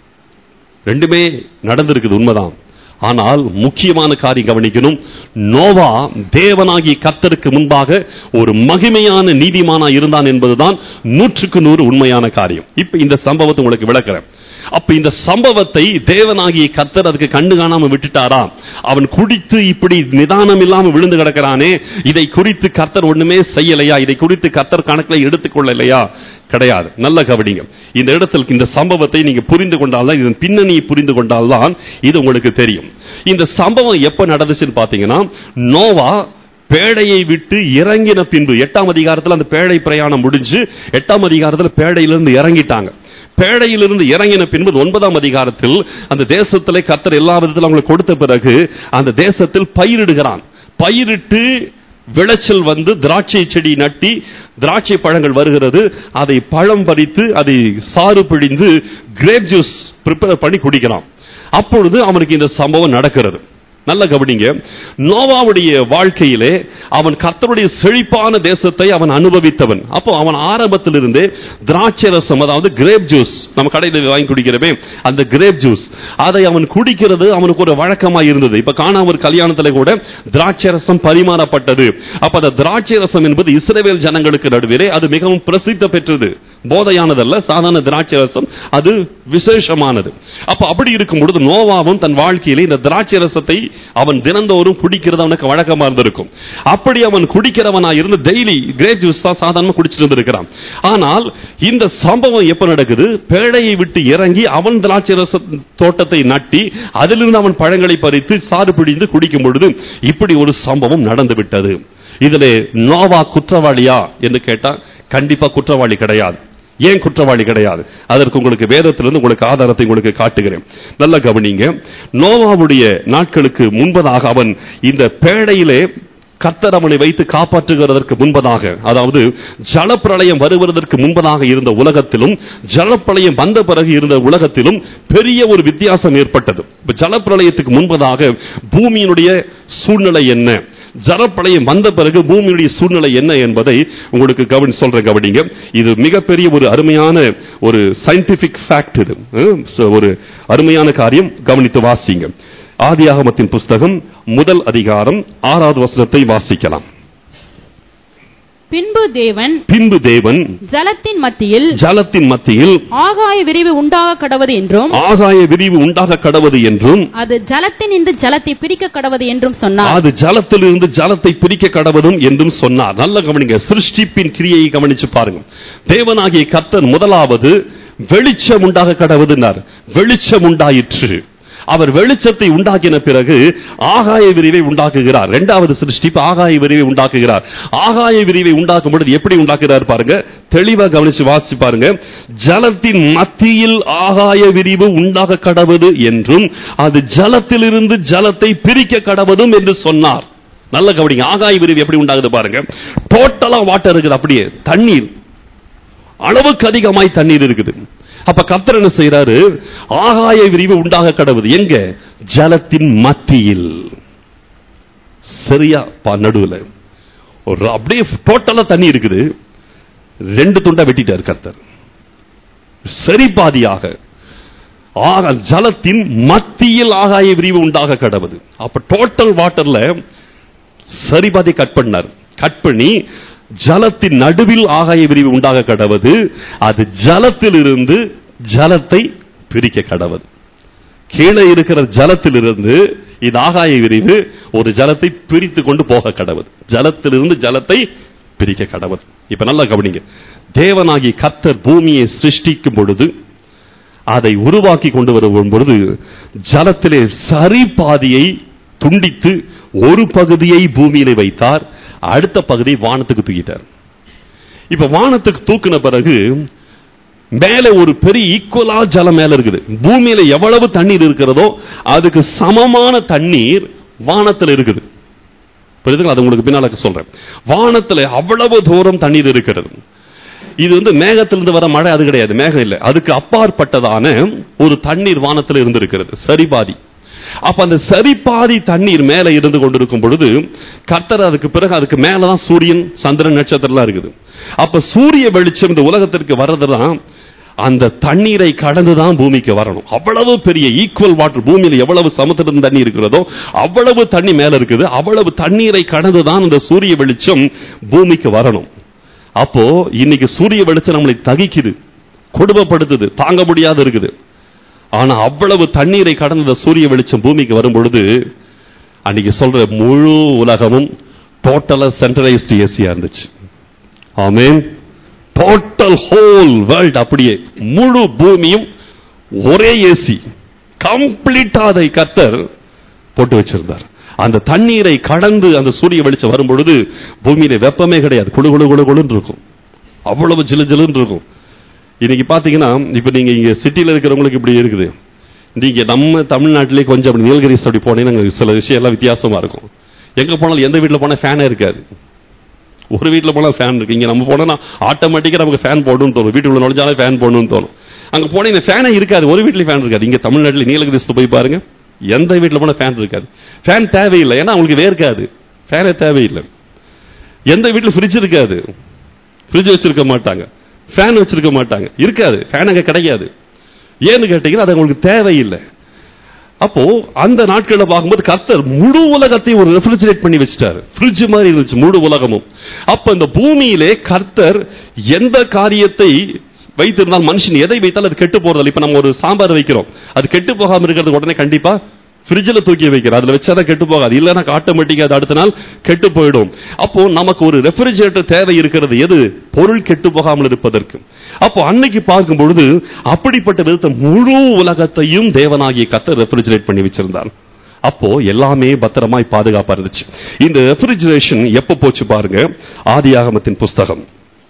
ரெண்டுமே நடந்திருக்குது உண்மைதான் ஆனால் முக்கியமான காரியம் கவனிக்கணும் நோவா தேவனாகிய கர்த்தருக்கு முன்பாக ஒரு மகிமையான நீதிமானா இருந்தான் என்பதுதான் நூற்றுக்கு நூறு உண்மையான காரியம் இப்ப இந்த சம்பவத்தை உங்களுக்கு விளக்குறேன் அப்ப இந்த சம்பவத்தை தேவனாகிய கர்த்தர் அதுக்கு கண்டு காணாம விட்டுட்டாரா அவன் குடித்து இப்படி நிதானம் இல்லாம விழுந்து கிடக்கிறானே இதை குறித்து கர்த்தர் ஒண்ணுமே செய்யலையா இதை குறித்து கர்த்தர் கணக்கில் எடுத்துக்கொள்ளலையா கிடையாது நல்ல கவனிங்க இந்த இடத்தில் இந்த சம்பவத்தை நீங்க புரிந்து கொண்டால்தான் இதன் பின்னணியை புரிந்து கொண்டால்தான் இது உங்களுக்கு தெரியும் இந்த சம்பவம் எப்ப நடந்துச்சுன்னு பாத்தீங்கன்னா நோவா பேழையை விட்டு இறங்கின பின்பு எட்டாம் அதிகாரத்தில் அந்த பேழை பிரயாணம் முடிஞ்சு எட்டாம் அதிகாரத்தில் பேழையிலிருந்து இறங்கிட்டாங்க பேழையிலிருந்து இறங்கின பின்பு ஒன்பதாம் அதிகாரத்தில் அந்த தேசத்திலே கர்த்தர் எல்லா விதத்திலும் அவங்களுக்கு கொடுத்த பிறகு அந்த தேசத்தில் பயிரிடுகிறான் பயிரிட்டு விளைச்சல் வந்து திராட்சை செடி நட்டி திராட்சை பழங்கள் வருகிறது அதை பழம் பறித்து அதை சாறு பிழிந்து கிரேப் ஜூஸ் ப்ரிப்பேர் பண்ணி குடிக்கிறான் அப்பொழுது அவனுக்கு இந்த சம்பவம் நடக்கிறது நல்ல கவனிங்க நோவாவுடைய வாழ்க்கையிலே அவன் கர்த்தருடைய செழிப்பான தேசத்தை அவன் அனுபவித்தவன் அப்போ அவன் ஆரம்பத்திலிருந்தே திராட்சை ரசம் அதாவது கிரேப் ஜூஸ் நம்ம கடையில் வாங்கி குடிக்கிறோமே அந்த கிரேப் ஜூஸ் அதை அவன் குடிக்கிறது அவனுக்கு ஒரு வழக்கமா இருந்தது இப்ப காணா ஒரு கல்யாணத்துல கூட திராட்சை ரசம் பரிமாறப்பட்டது அப்ப அந்த திராட்சை ரசம் என்பது இஸ்ரவேல் ஜனங்களுக்கு நடுவிலே அது மிகவும் பிரசித்த பெற்றது போதையானதல்ல சாதாரண திராட்சை ரசம் அது விசேஷமானது அப்ப அப்படி இருக்கும் பொழுது நோவாவும் தன் வாழ்க்கையிலே இந்த திராட்சை ரசத்தை அவன் தினந்தோறும் குடிக்கிறது அவனுக்கு வழக்கமா இருந்திருக்கும் அப்படி அவன் குடிக்கிறவனா இருந்து டெய்லி கிரேப் ஜூஸ் தான் சாதாரணமா குடிச்சிட்டு இருந்திருக்கிறான் ஆனால் இந்த சம்பவம் எப்ப நடக்குது பேழையை விட்டு இறங்கி அவன் திராட்சை ரச தோட்டத்தை நட்டி அதிலிருந்து அவன் பழங்களை பறித்து சாறு பிடிந்து குடிக்கும் பொழுது இப்படி ஒரு சம்பவம் நடந்து விட்டது இதிலே நோவா குற்றவாளியா என்று கேட்டா கண்டிப்பா குற்றவாளி கிடையாது ஏன் குற்றவாளி கிடையாது அதற்கு உங்களுக்கு வேதத்திலிருந்து உங்களுக்கு ஆதாரத்தை உங்களுக்கு காட்டுகிறேன் நல்ல கவனிங்க நோவாவுடைய நாட்களுக்கு முன்பதாக அவன் இந்த பேழையிலே கர்த்தர் அவனை வைத்து காப்பாற்றுகிறதற்கு முன்பதாக அதாவது ஜலப்பிரளயம் வருவதற்கு முன்பதாக இருந்த உலகத்திலும் ஜலப்பிரளயம் வந்த பிறகு இருந்த உலகத்திலும் பெரிய ஒரு வித்தியாசம் ஏற்பட்டது இப்ப ஜலப்பிரளயத்துக்கு முன்பதாக பூமியினுடைய சூழ்நிலை என்ன ஜலப்பிரளயம் வந்த பிறகு பூமியுடைய சூழ்நிலை என்ன என்பதை உங்களுக்கு கவனி சொல்ற கவனிங்க இது மிகப்பெரிய ஒரு அருமையான ஒரு சயின்டிபிக் ஃபேக்ட் இது ஹம், so ஒரு அருமையான காரியம் கவனித்து வாசிங்க ஆதியாகமத்தின் புஸ்தகம் முதல் அதிகாரம் ஆறாவது வசனத்தை வாசிக்கலாம் பின்பு தேவன் பின்பு தேவன் ஜலத்தின் மத்தியில் ஜலத்தின் மத்தியில் ஆகாய விரிவு உண்டாக கடவது என்றும் ஆகாய விரிவு உண்டாக கடவது என்றும் அது ஜலத்தின் இன்று ஜலத்தை பிரிக்க கடவது என்றும் சொன்னார் அது ஜலத்திலிருந்து ஜலத்தை பிரிக்க கடவதும் என்றும் சொன்னார் நல்ல கவனிங்க சிருஷ்டிப்பின் கிரியையை கவனிச்சு பாருங்க தேவனாகிய கர்த்தர் முதலாவது வெளிச்சம் உண்டாக கடவுதுனார் வெளிச்சம் உண்டாயிற்று அவர் வெளிச்சத்தை உண்டாக்கின பிறகு ஆகாய விரிவை உண்டாக்குகிறார் இரண்டாவது சிருஷ்டிப்பு ஆகாய விரிவை உண்டாக்குகிறார் ஆகாய விரிவை உண்டாக்கும் பொழுது எப்படி உண்டாக்குறார் பாருங்க தெளிவா கவனிச்சு வாசிச்சு பாருங்க ஜலத்தின் மத்தியில் ஆகாய விரிவு உண்டாக கடவது என்றும் அது ஜலத்திலிருந்து ஜலத்தை பிரிக்க கடவதும் என்று சொன்னார் நல்ல கவனிங்க ஆகாய விரிவு எப்படி உண்டாகுது பாருங்க டோட்டலா வாட்டர் இருக்குது அப்படியே தண்ணீர் அளவுக்கு அதிகமாய் தண்ணீர் இருக்குது அப்ப கர்த்தர் என்ன செய்யறாரு ஆகாய விரிவு உண்டாக கடவுது எங்க ஜலத்தின் மத்தியில் சரியா பா நடுவுல ஒரு அப்படியே டோட்டலா தண்ணி இருக்குது ரெண்டு துண்டா வெட்டிட்டார் கர்த்தர் சரி பாதியாக ஆக ஜலத்தின் மத்தியில் ஆகாய விரிவு உண்டாக கடவுது அப்ப டோட்டல் வாட்டர்ல சரி பாதி கட் பண்ணார் கட் பண்ணி ஜலத்தின் நடுவில் ஆகாய விரிவு உண்டாக கடவது அது ஜலத்திலிருந்து ஜலத்தை பிரிக்க கடவது கீழே இருக்கிற ஜலத்திலிருந்து இது ஆகாய விரிவு ஒரு ஜலத்தை பிரித்து கொண்டு போக கடவுது ஜலத்திலிருந்து ஜலத்தை பிரிக்க கடவுது இப்ப நல்லா கவனிங்க தேவனாகி கர்த்தர் பூமியை சிருஷ்டிக்கும் பொழுது அதை உருவாக்கி கொண்டு வரும் பொழுது ஜலத்திலே சரி பாதியை துண்டித்து ஒரு பகுதியை பூமியிலே வைத்தார் அடுத்த பகுதியை வானத்துக்கு தூக்கிட்டார் இப்ப வானத்துக்கு தூக்கின பிறகு மேலே ஒரு பெரிய ஈக்குவலா ஜலம் மேல இருக்குது பூமியில எவ்வளவு தண்ணீர் இருக்கிறதோ அதுக்கு சமமான தண்ணீர் வானத்துல இருக்குது புரியுதுங்களா அது உங்களுக்கு பின்னால சொல்றேன் வானத்துல அவ்வளவு தூரம் தண்ணீர் இருக்கிறது இது வந்து மேகத்திலிருந்து வர மழை அது கிடையாது மேகம் இல்லை அதுக்கு அப்பாற்பட்டதான ஒரு தண்ணீர் வானத்தில் இருந்திருக்கிறது சரிபாதி அப்ப அந்த சரிபாதி தண்ணீர் மேல இருந்து கொண்டிருக்கும் பொழுது கர்த்தர் அதுக்கு பிறகு அதுக்கு மேலதான் சூரியன் சந்திரன் நட்சத்திரம்லாம் இருக்குது அப்ப சூரிய வெளிச்சம் இந்த உலகத்திற்கு வர்றதுதான் அந்த தண்ணீரை கடந்துதான் பூமிக்கு வரணும் அவ்வளவு பெரிய ஈக்குவல் வாட்டர் பூமியில எவ்வளவு சமுத்திரம் தண்ணி இருக்கிறதோ அவ்வளவு தண்ணி மேல இருக்குது அவ்வளவு தண்ணீரை கடந்துதான் இந்த சூரிய வெளிச்சம் பூமிக்கு வரணும் அப்போ இன்னைக்கு சூரிய வெளிச்சம் நம்மளை தகிக்குது கொடுமைப்படுத்துது தாங்க முடியாது இருக்குது ஆனா அவ்வளவு தண்ணீரை கடந்த இந்த சூரிய வெளிச்சம் பூமிக்கு வரும் பொழுது அன்னைக்கு சொல்ற முழு உலகமும் டோட்டலா சென்ட்ரலைஸ்டு ஏசியா இருந்துச்சு ஆமென் டோட்டல் ஹோல் வேர்ல்ட் அப்படியே முழு பூமியும் ஒரே ஏசி கம்ப்ளீட்டா அதை கத்தர் போட்டு வச்சிருந்தார் அந்த தண்ணீரை கடந்து அந்த சூரிய வெளிச்சம் வரும் பொழுது பூமியில வெப்பமே கிடையாது குளு குளு குளு குளுன்னு இருக்கும் அவ்வளவு ஜிலு ஜிலுன்னு இருக்கும் இன்னைக்கு பாத்தீங்கன்னா இப்ப நீங்க இங்க சிட்டில இருக்கிறவங்களுக்கு இப்படி இருக்குது நீங்க நம்ம தமிழ்நாட்டிலே கொஞ்சம் அப்படி நீலகிரிஸ் அப்படி போனீங்கன்னா சில விஷயம் எல்லாம் வித்தியாசமா இருக்கும் எங்க போனாலும் எந்த வீட்டுல போனா ஃபேனே இருக்காது ஒரு வீட்டில் போனால் ஃபேன் இருக்கு இங்கே நம்ம போனோம்னா ஆட்டோமேட்டிக்காக நமக்கு ஃபேன் போடணும்னு தோணும் வீட்டுக்குள்ள நுழைஞ்சாலே ஃபேன் போடணும்னு தோணும் அங்கே போனீங்கன்னா ஃபேனே இருக்காது ஒரு வீட்லேயும் ஃபேன் இருக்காது இங்கே தமிழ்நாட்டில் நீலகிரிஸ்து போய் பாருங்க எந்த வீட்டில் போனால் ஃபேன் இருக்காது ஃபேன் தேவையில்லை ஏன்னா அவங்களுக்கு வேர்க்காது ஃபேனே தேவையில்லை எந்த வீட்டில் ஃப்ரிட்ஜ் இருக்காது ஃப்ரிட்ஜ் வச்சிருக்க மாட்டாங்க ஃபேன் வச்சிருக்க மாட்டாங்க இருக்காது ஃபேன் அங்கே கிடைக்காது ஏன்னு கேட்டீங்கன்னா அது அவங்களுக்கு தேவையில்லை அப்போ அந்த நாட்கள்ல பார்க்கும்போது கர்த்தர் முழு உலகத்தையும் ஒரு ரெஃப்ரிஜரேட் பண்ணி வச்சுட்டாரு ஃப்ரிட்ஜ் மாதிரி இருந்துச்சு முழு உலகமும் அப்ப இந்த பூமியிலே கர்த்தர் எந்த காரியத்தை வைத்திருந்தால் மனுஷன் எதை வைத்தாலும் அது கெட்டு போறதில்லை இப்ப நம்ம ஒரு சாம்பார் வைக்கிறோம் அது கெட்டு போகாம இருக்கிறது உடனே கண்டிப்பா ஃப்ரிட்ஜில் தூக்கி வைக்கிறோம் அதுல வச்சாதான் கெட்டு போகாது இல்லைன்னா ஆட்டோமேட்டிக்கா அது அடுத்த நாள் கெட்டு போயிடும் அப்போ நமக்கு ஒரு ரெஃப்ரிஜரேட்டர் தேவை இருக்கிறது எது பொருள் கெட்டு போகாமல் இருப்பதற்கு அப்போ அன்னைக்கு பார்க்கும் பொழுது அப்படிப்பட்ட விதத்தை முழு உலகத்தையும் தேவனாகிய கத்த ரெஃப்ரிஜரேட் பண்ணி வச்சிருந்தார் அப்போ எல்லாமே பத்திரமாய் பாதுகாப்பா இருந்துச்சு இந்த ரெஃப்ரிஜரேஷன் எப்ப போச்சு பாருங்க ஆதியாகமத்தின் புஸ்தகம்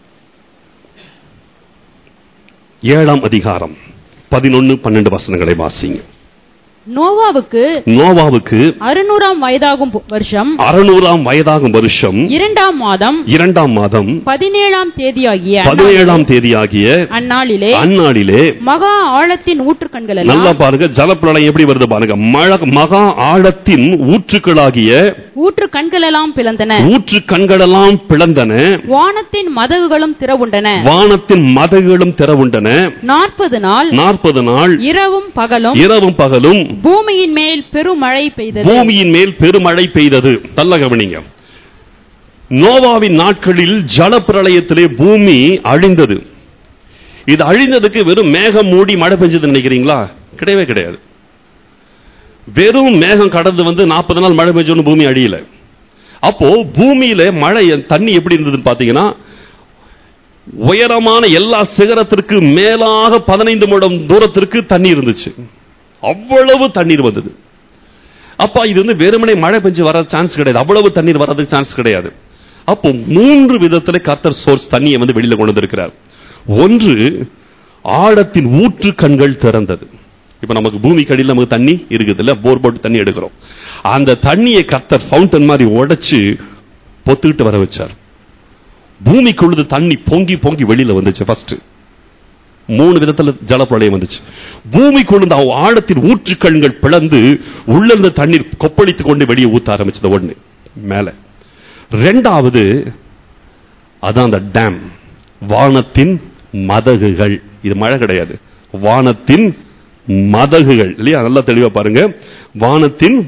ஏழாம் அதிகாரம் பதினொன்னு பன்னெண்டு வசனங்களை வாசிங்க நோவாவுக்கு நோவாவுக்கு அறுநூறாம் வயதாகும் பு- வருஷம் அறுநூறாம் வயதாகும் வருஷம் இரண்டாம் மாதம் இரண்டாம் மாதம் பதினேழாம் தேதியாகிய பதினேழாம் தேதியாகிய அந்நாளிலே அந்நாளிலே மகா ஆழத்தின் ஊற்றுக்கண்கள் நல்லா எல்லாம் பாருங்க ஜலப்பிரளயம் எப்படி வருது பாருங்க மழ மகா ஆழத்தின் ஊற்றுக்களாகிய ஊற்று கண்கள் எல்லாம் பிளந்தன ஊற்று கண்களெல்லாம் பிளந்தன வானத்தின் மதகுகளும் திறவுண்டன வானத்தின் மதகுகளும் திறவுண்டன நாற்பது நாள் நாற்பது நாள் இரவும் பகலும் இரவும் பகலும் பூமியின் மேல் பெருமழை பெய்தது பூமியின் மேல் பெருமழை பெய்தது நல்ல கவனிங்க நோவாவின் நாட்களில் ஜலப்பிரளயத்திலே பூமி அழிந்தது இது அழிந்ததுக்கு வெறும் மேகம் மூடி மழை பெஞ்சது நினைக்கிறீங்களா கிடையவே கிடையாது வெறும் மேகம் கடந்து வந்து நாற்பது நாள் மழை பெஞ்சோன்னு பூமி அழியல அப்போ பூமியில மழை தண்ணி எப்படி இருந்ததுன்னு பாத்தீங்கன்னா உயரமான எல்லா சிகரத்திற்கு மேலாக பதினைந்து முழம் தூரத்திற்கு தண்ணி இருந்துச்சு அவ்வளவு தண்ணீர் வந்தது அப்பா இது வந்து வெறுமனே மழை பெஞ்சு வர சான்ஸ் கிடையாது அவ்வளவு தண்ணீர் வர்றதுக்கு சான்ஸ் கிடையாது அப்போ மூன்று விதத்துல கர்த்தர் சோர்ஸ் தண்ணியை வந்து வெளியில கொண்டு வந்திருக்கிறார் ஒன்று ஆழத்தின் ஊற்று கண்கள் திறந்தது இப்ப நமக்கு பூமி கடியில் நமக்கு தண்ணி இருக்குது இல்ல போர் போட்டு தண்ணி எடுக்கிறோம் அந்த தண்ணியை கர்த்தர் ஃபவுண்டன் மாதிரி உடைச்சு பொத்துக்கிட்டு வர வச்சார் பூமிக்குள்ளது தண்ணி பொங்கி பொங்கி வெளியில வந்துச்சு ஃபர்ஸ்ட் மூணு விதத்துல ஜலப்பிரளயம் வந்துச்சு பூமிக்குள்ள இந்த ஆழத்தின் ஊற்றுக்கண்கள் பிளந்து உள்ள இருந்த தண்ணீர் கொப்பளித்து கொண்டு வெளியே ஊத்த ஆரம்பிச்சது ஒண்ணு மேல ரெண்டாவது அதான் அந்த டேம் வானத்தின் மதகுகள் இது மழை கிடையாது வானத்தின் மதகுகள் இல்லையா நல்லா தெளிவா பாருங்க வானத்தின்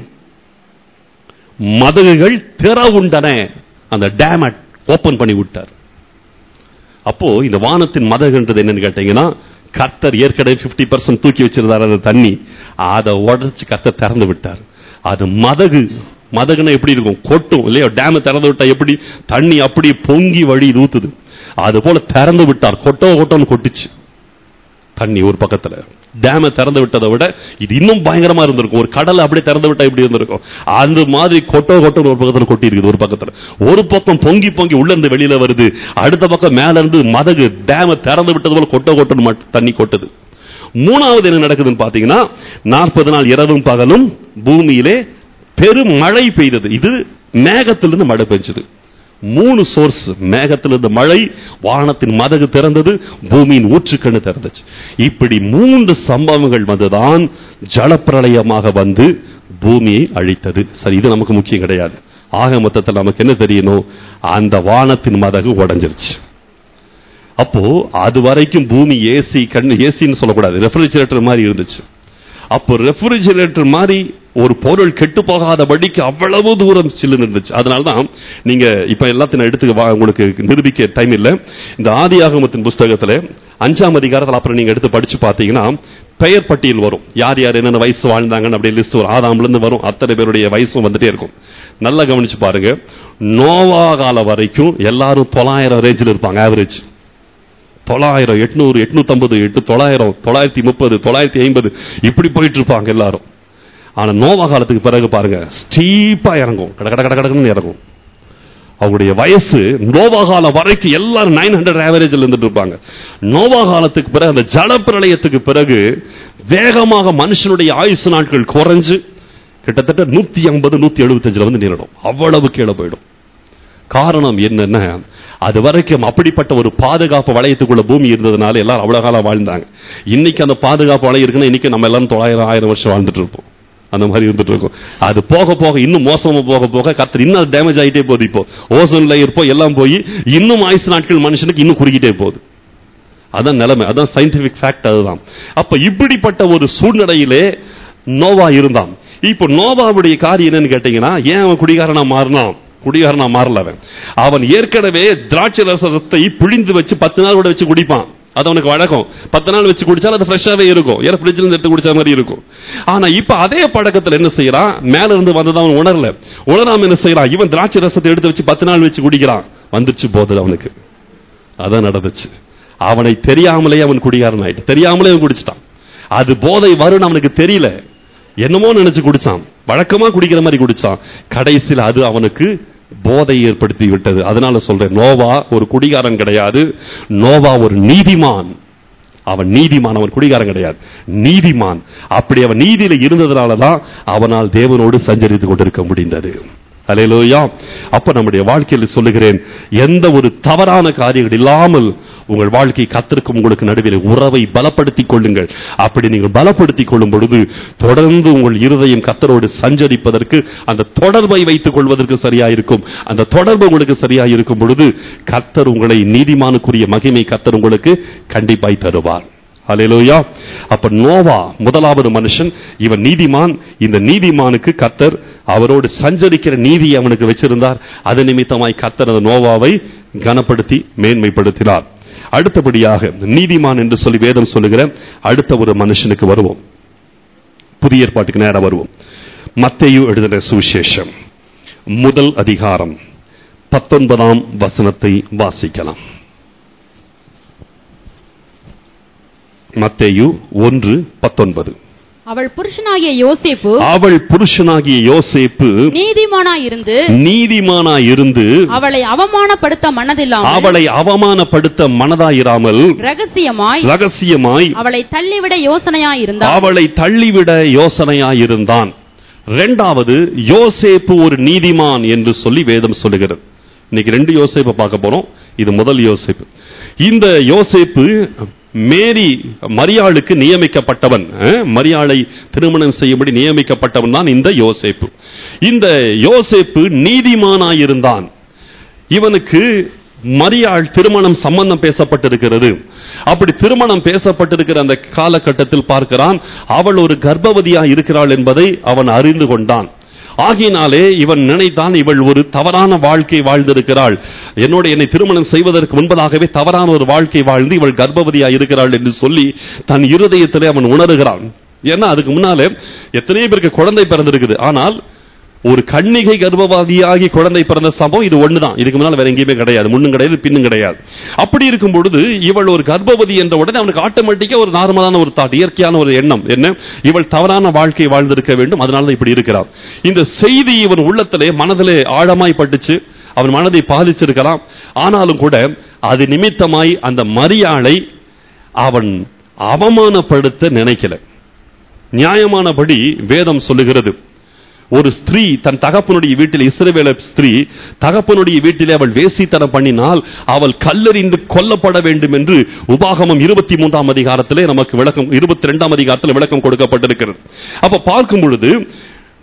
மதகுகள் திறவுண்டன அந்த டேம் ஓபன் பண்ணி விட்டார் அப்போ இந்த வானத்தின் மதகுன்றது என்னன்னு கேட்டீங்கன்னா கர்த்தர் ஏற்கனவே 50% பர்சன்ட் தூக்கி வச்சிருந்தார் அந்த தண்ணி அதை உடச்சு கர்த்தர் திறந்து விட்டார் அது மதகு மதகுன்னா எப்படி இருக்கும் கொட்டும் இல்லையா டேம் திறந்து விட்டா எப்படி தண்ணி அப்படி பொங்கி வழி ஊத்துது அது போல திறந்து விட்டார் கொட்டோ கொட்டோன்னு கொட்டுச்சு தண்ணி ஒரு பக்கத்துல டேமை திறந்து விட்டதை விட இது இன்னும் பயங்கரமா இருந்திருக்கும் ஒரு கடலை அப்படியே திறந்து விட்டா இப்படி இருந்திருக்கும் அந்த மாதிரி கொட்டோ கொட்டோ ஒரு பக்கத்துல கொட்டி இருக்குது ஒரு பக்கத்துல ஒரு பக்கம் பொங்கி பொங்கி உள்ள இருந்து வெளியில வருது அடுத்த பக்கம் மேல இருந்து மதகு டேமை திறந்து விட்டது போல கொட்டோ கொட்டோன்னு மட்- தண்ணி கொட்டுது மூணாவது என்ன நடக்குதுன்னு பாத்தீங்கன்னா நாற்பது நாள் இரவும் பகலும் பூமியிலே பெரும் மழை பெய்தது இது மேகத்திலிருந்து மழை பெஞ்சது மூணு சோர்ஸ் மேகத்திலிருந்து மழை வானத்தின் மதகு திறந்தது பூமியின் ஊற்றுக்கண்ணு திறந்துச்சு இப்படி மூன்று சம்பவங்கள் வந்துதான் ஜலப்பிரளயமாக வந்து பூமியை அழித்தது சரி இது நமக்கு முக்கியம் கிடையாது ஆக மொத்தத்தில் நமக்கு என்ன தெரியணும் அந்த வானத்தின் மதகு உடைஞ்சிருச்சு அப்போ அது வரைக்கும் பூமி ஏசி கண்ணு ஏசின்னு சொல்லக்கூடாது ரெஃப்ரிஜரேட்டர் மாதிரி இருந்துச்சு அப்போ ரெஃப்ரிஜரேட்டர் மாதிரி ஒரு பொருள் கெட்டு போகாதபடிக்கு அவ்வளவு தூரம் சில்லுன்னு இருந்துச்சு அதனால தான் நீங்க இப்ப எல்லாத்தையும் நான் எடுத்து வா- உங்களுக்கு நிரூபிக்க டைம் இல்லை இந்த ஆதியாகமத்தின் புஸ்தகத்துல அஞ்சாம் அதிகாரத்தில் அப்புறம் நீங்க எடுத்து படிச்சு பார்த்தீங்கன்னா பெயர் பட்டியல் வரும் யார் யார் என்னென்ன வயசு வாழ்ந்தாங்கன்னு அப்படியே லிஸ்ட் வரும் ஆதாம்ல இருந்து வரும் அத்தனை பேருடைய வயசும் வந்துட்டே இருக்கும் நல்லா கவனிச்சு பாருங்க நோவா காலம் வரைக்கும் எல்லாரும் தொள்ளாயிரம் ரேஞ்சில் இருப்பாங்க ஆவரேஜ் தொள்ளாயிரம் எட்நூறு எட்நூத்தம்பது எட்டு தொள்ளாயிரம் தொள்ளாயிரத்தி முப்பது தொள்ளாயிரத்தி ஐம்பது இப்படி போயிட்டு இருப்பாங்க எல்லாரும் ஆனா நோவா காலத்துக்கு பிறகு பாருங்க ஸ்டீப்பா இறங்கும் கட கட கட கடன்னு இறங்கும் அவருடைய வயசு நோவா காலம் வரைக்கும் எல்லாரும் நைன் ஹண்ட்ரட் ஆவரேஜில் இருந்துட்டு இருப்பாங்க நோவா காலத்துக்கு பிறகு அந்த ஜலப்பிரளயத்துக்கு பிறகு வேகமாக மனுஷனுடைய ஆயுசு நாட்கள் குறைஞ்சு கிட்டத்தட்ட நூத்தி ஐம்பது நூத்தி எழுபத்தஞ்சுல வந்து நின்றுடும் அவ்வளவு கீழே போயிடும் காரணம் என்னன்னா அது வரைக்கும் அப்படிப்பட்ட ஒரு பாதுகாப்பு வளையத்துக்குள்ள பூமி இருந்ததுனால எல்லாரும் அவ்வளவு காலம் வாழ்ந்தாங்க இன்னைக்கு அந்த பாதுகாப்பு வளையம் இருக்குன்னா இன்னைக்கு நம்ம எல்லாரும் தொள்ளாயிரம் ஆயிரம் வருஷம் வாழ்ந்துட்டு இருப்போம் அந்த மாதிரி இருந்துட்டு இருக்கும் அது போக போக இன்னும் மோசமா போக போக கத்தர் இன்னும் டேமேஜ் ஆகிட்டே போகுது இப்போ ஓசோன் லேயர் போய் எல்லாம் போய் இன்னும் ஆயுசு நாட்கள் மனுஷனுக்கு இன்னும் குறுக்கிட்டே போகுது அதான் நிலைமை அதான் சயின்டிபிக் ஃபேக்ட் அதுதான் அப்ப இப்படிப்பட்ட ஒரு சூழ்நிலையிலே நோவா இருந்தான் இப்போ நோவாவுடைய காரியம் என்னன்னு கேட்டீங்கன்னா ஏன் அவன் குடிகாரனா மாறினான் குடிகாரனா மாறல அவன் அவன் ஏற்கனவே திராட்சை ரசத்தை பிழிந்து வச்சு பத்து நாள் கூட வச்சு குடிப்பான் அது அவனுக்கு வழக்கம் பத்து நாள் வச்சு குடிச்சாலும் அது ஃப்ரெஷ்ஷாவே இருக்கும் ஏன்னா ஃப்ரிட்ஜ்ல இருந்து எடுத்து குடிச்ச மாதிரி இருக்கும் ஆனா இப்ப அதே பழக்கத்துல என்ன செய்யறான் மேல இருந்து வந்தது அவன் உணரல உணராம என்ன செய்யறான் இவன் திராட்சை ரசத்தை எடுத்து வச்சு பத்து நாள் வச்சு குடிக்கிறான் வந்துருச்சு போகுது அவனுக்கு அதான் நடந்துச்சு அவனை தெரியாமலே அவன் குடிகாரன் ஆயிட்டு தெரியாமலே அவன் குடிச்சிட்டான் அது போதை வரும்னு அவனுக்கு தெரியல என்னமோ நினைச்சு குடிச்சான் வழக்கமா குடிக்கிற மாதிரி குடிச்சான் கடைசியில் அது அவனுக்கு போதை ஏற்படுத்தி விட்டது அதனால சொல்றேன் நோவா ஒரு குடிகாரன் கிடையாது நோவா ஒரு நீதிமான் அவன் நீதிமான் அவன் குடிகாரன் கிடையாது நீதிமான் அப்படி அவன் நீதியில இருந்ததுனால தான் அவனால் தேவனோடு சஞ்சரித்து கொண்டிருக்க முடிந்தது அலையிலோயா அப்ப நம்முடைய வாழ்க்கையில் சொல்லுகிறேன் எந்த ஒரு தவறான காரியங்கள் இல்லாமல் உங்கள் வாழ்க்கை கத்திருக்கும் உங்களுக்கு நடுவில் உறவை பலப்படுத்திக் கொள்ளுங்கள் அப்படி நீங்கள் பலப்படுத்திக் கொள்ளும் பொழுது தொடர்ந்து உங்கள் இருதயம் கத்தரோடு சஞ்சரிப்பதற்கு அந்த தொடர்பை வைத்துக் கொள்வதற்கு சரியாயிருக்கும் அந்த தொடர்பு உங்களுக்கு சரியாயிருக்கும் பொழுது கத்தர் உங்களை நீதிமானுக்குரிய மகிமை கத்தர் உங்களுக்கு கண்டிப்பாய் தருவார் ஹalleluya அப்ப நோவா முதலாவது மனுஷன் இவன் நீதிமான் இந்த நீதிமானுக்கு கத்தர் அவரோடு சஞ்சரிக்கிற நீதியை அவனுக்கு வச்சிருந்தார் அது நிமித்தமாய் கத்தர் அந்த நோவாவை கனப்படுத்தி மேன்மைப்படுத்தினார் அடுத்தபடியாக நீதிமான் என்று சொல்லி வேதம் சொல்லுகிற அடுத்த ஒரு மனுஷனுக்கு வருவோம் புதிய ஏற்பாட்டுக்கு நேரம் வருவோம் மத்தேயு எழுதின சுவிசேஷம் முதல் அதிகாரம் பத்தொன்பதாம் வசனத்தை வாசிக்கலாம் மத்தேயு ஒன்று பத்தொன்பது அவள் புருஷனாகிய யோசேப்பு அவள் புருஷனாகிய யோசேப்பு நீதிமானாயிருந்து நீதிமானாய் இருந்து அவளை அவமானப்படுத்த மனதில்லாமல் அவளை அவமானப்படுத்த மனதாயிராமல் ரகசியமாய் ரகசியமாய் அவளை தள்ளிவிட யோசனையாயிருந்தார் அவளை தள்ளிவிட யோசனையாயிருந்தான் இரண்டாவது யோசேப்பு ஒரு நீதிமான் என்று சொல்லி வேதம் சொல்லுகிறது இன்னைக்கு ரெண்டு யோசேப்பை பார்க்க போறோம் இது முதல் யோசேப்பு இந்த யோசேப்பு மேரி மரியாளுக்கு நியமிக்கப்பட்டவன் அஹ், மரியாளை திருமணம் செய்யும்படி நியமிக்கப்பட்டவன் தான் இந்த யோசேப்பு இந்த யோசேப்பு நீதிமானாயிருந்தான் இவனுக்கு மரியாள் திருமணம் சம்பந்தம் பேசப்பட்டிருக்கிறது அப்படி திருமணம் பேசப்பட்டிருக்கிற அந்த காலகட்டத்தில் பார்க்கிறான் அவள் ஒரு கர்ப்பவதியா இருக்கிறாள் என்பதை அவன் அறிந்து கொண்டான் ஆகினாலே இவன் நினைத்தான் இவள் ஒரு தவறான வாழ்க்கை வாழ்ந்திருக்கிறாள் என்னோட என்னை திருமணம் செய்வதற்கு முன்பதாகவே தவறான ஒரு வாழ்க்கை வாழ்ந்து இவள் கர்ப்பவதியா இருக்கிறாள் என்று சொல்லி தன் இருதயத்திலே அவன் உணர்கிறான் ஏன்னா அதுக்கு முன்னாலே எத்தனையோ பேருக்கு குழந்தை பிறந்திருக்குது ஆனால் ஒரு கன்னிகை கர்ப்பவாதியாகி குழந்தை பிறந்த சம்பவம் இது ஒண்ணுதான் இதுக்கு முன்னால் வேற எங்கேயுமே கிடையாது முன்னும் கிடையாது பின்னும் கிடையாது அப்படி இருக்கும் பொழுது இவள் ஒரு கர்ப்பவதி என்ற உடனே அவனுக்கு ஆட்டோமேட்டிக்கா ஒரு நார்மலான ஒரு தாட் இயற்கையான ஒரு எண்ணம் என்ன இவள் தவறான வாழ்க்கை வாழ்ந்திருக்க வேண்டும் அதனால தான் இப்படி இருக்கிறார் இந்த செய்தி இவன் உள்ளத்திலே மனதிலே ஆழமாய் பட்டுச்சு அவன் மனதை பாதிச்சிருக்கலாம் ஆனாலும் கூட அது நிமித்தமாய் அந்த மரியாளை அவன் அவமானப்படுத்த நினைக்கல நியாயமானபடி வேதம் சொல்லுகிறது ஒரு ஸ்திரீ தன் தகப்பனுடைய வீட்டில் இஸ்ரவேல ஸ்திரீ தகப்பனுடைய வீட்டிலே அவள் வேசித்தனம் பண்ணினால் அவள் கல்லறிந்து கொல்லப்பட வேண்டும் என்று உபாகமம் இருபத்தி மூன்றாம் அதிகாரத்திலே நமக்கு விளக்கம் இருபத்தி ரெண்டாம் அதிகாரத்தில் விளக்கம் கொடுக்கப்பட்டிருக்கிறது அப்ப பார்க்கும் பொழுது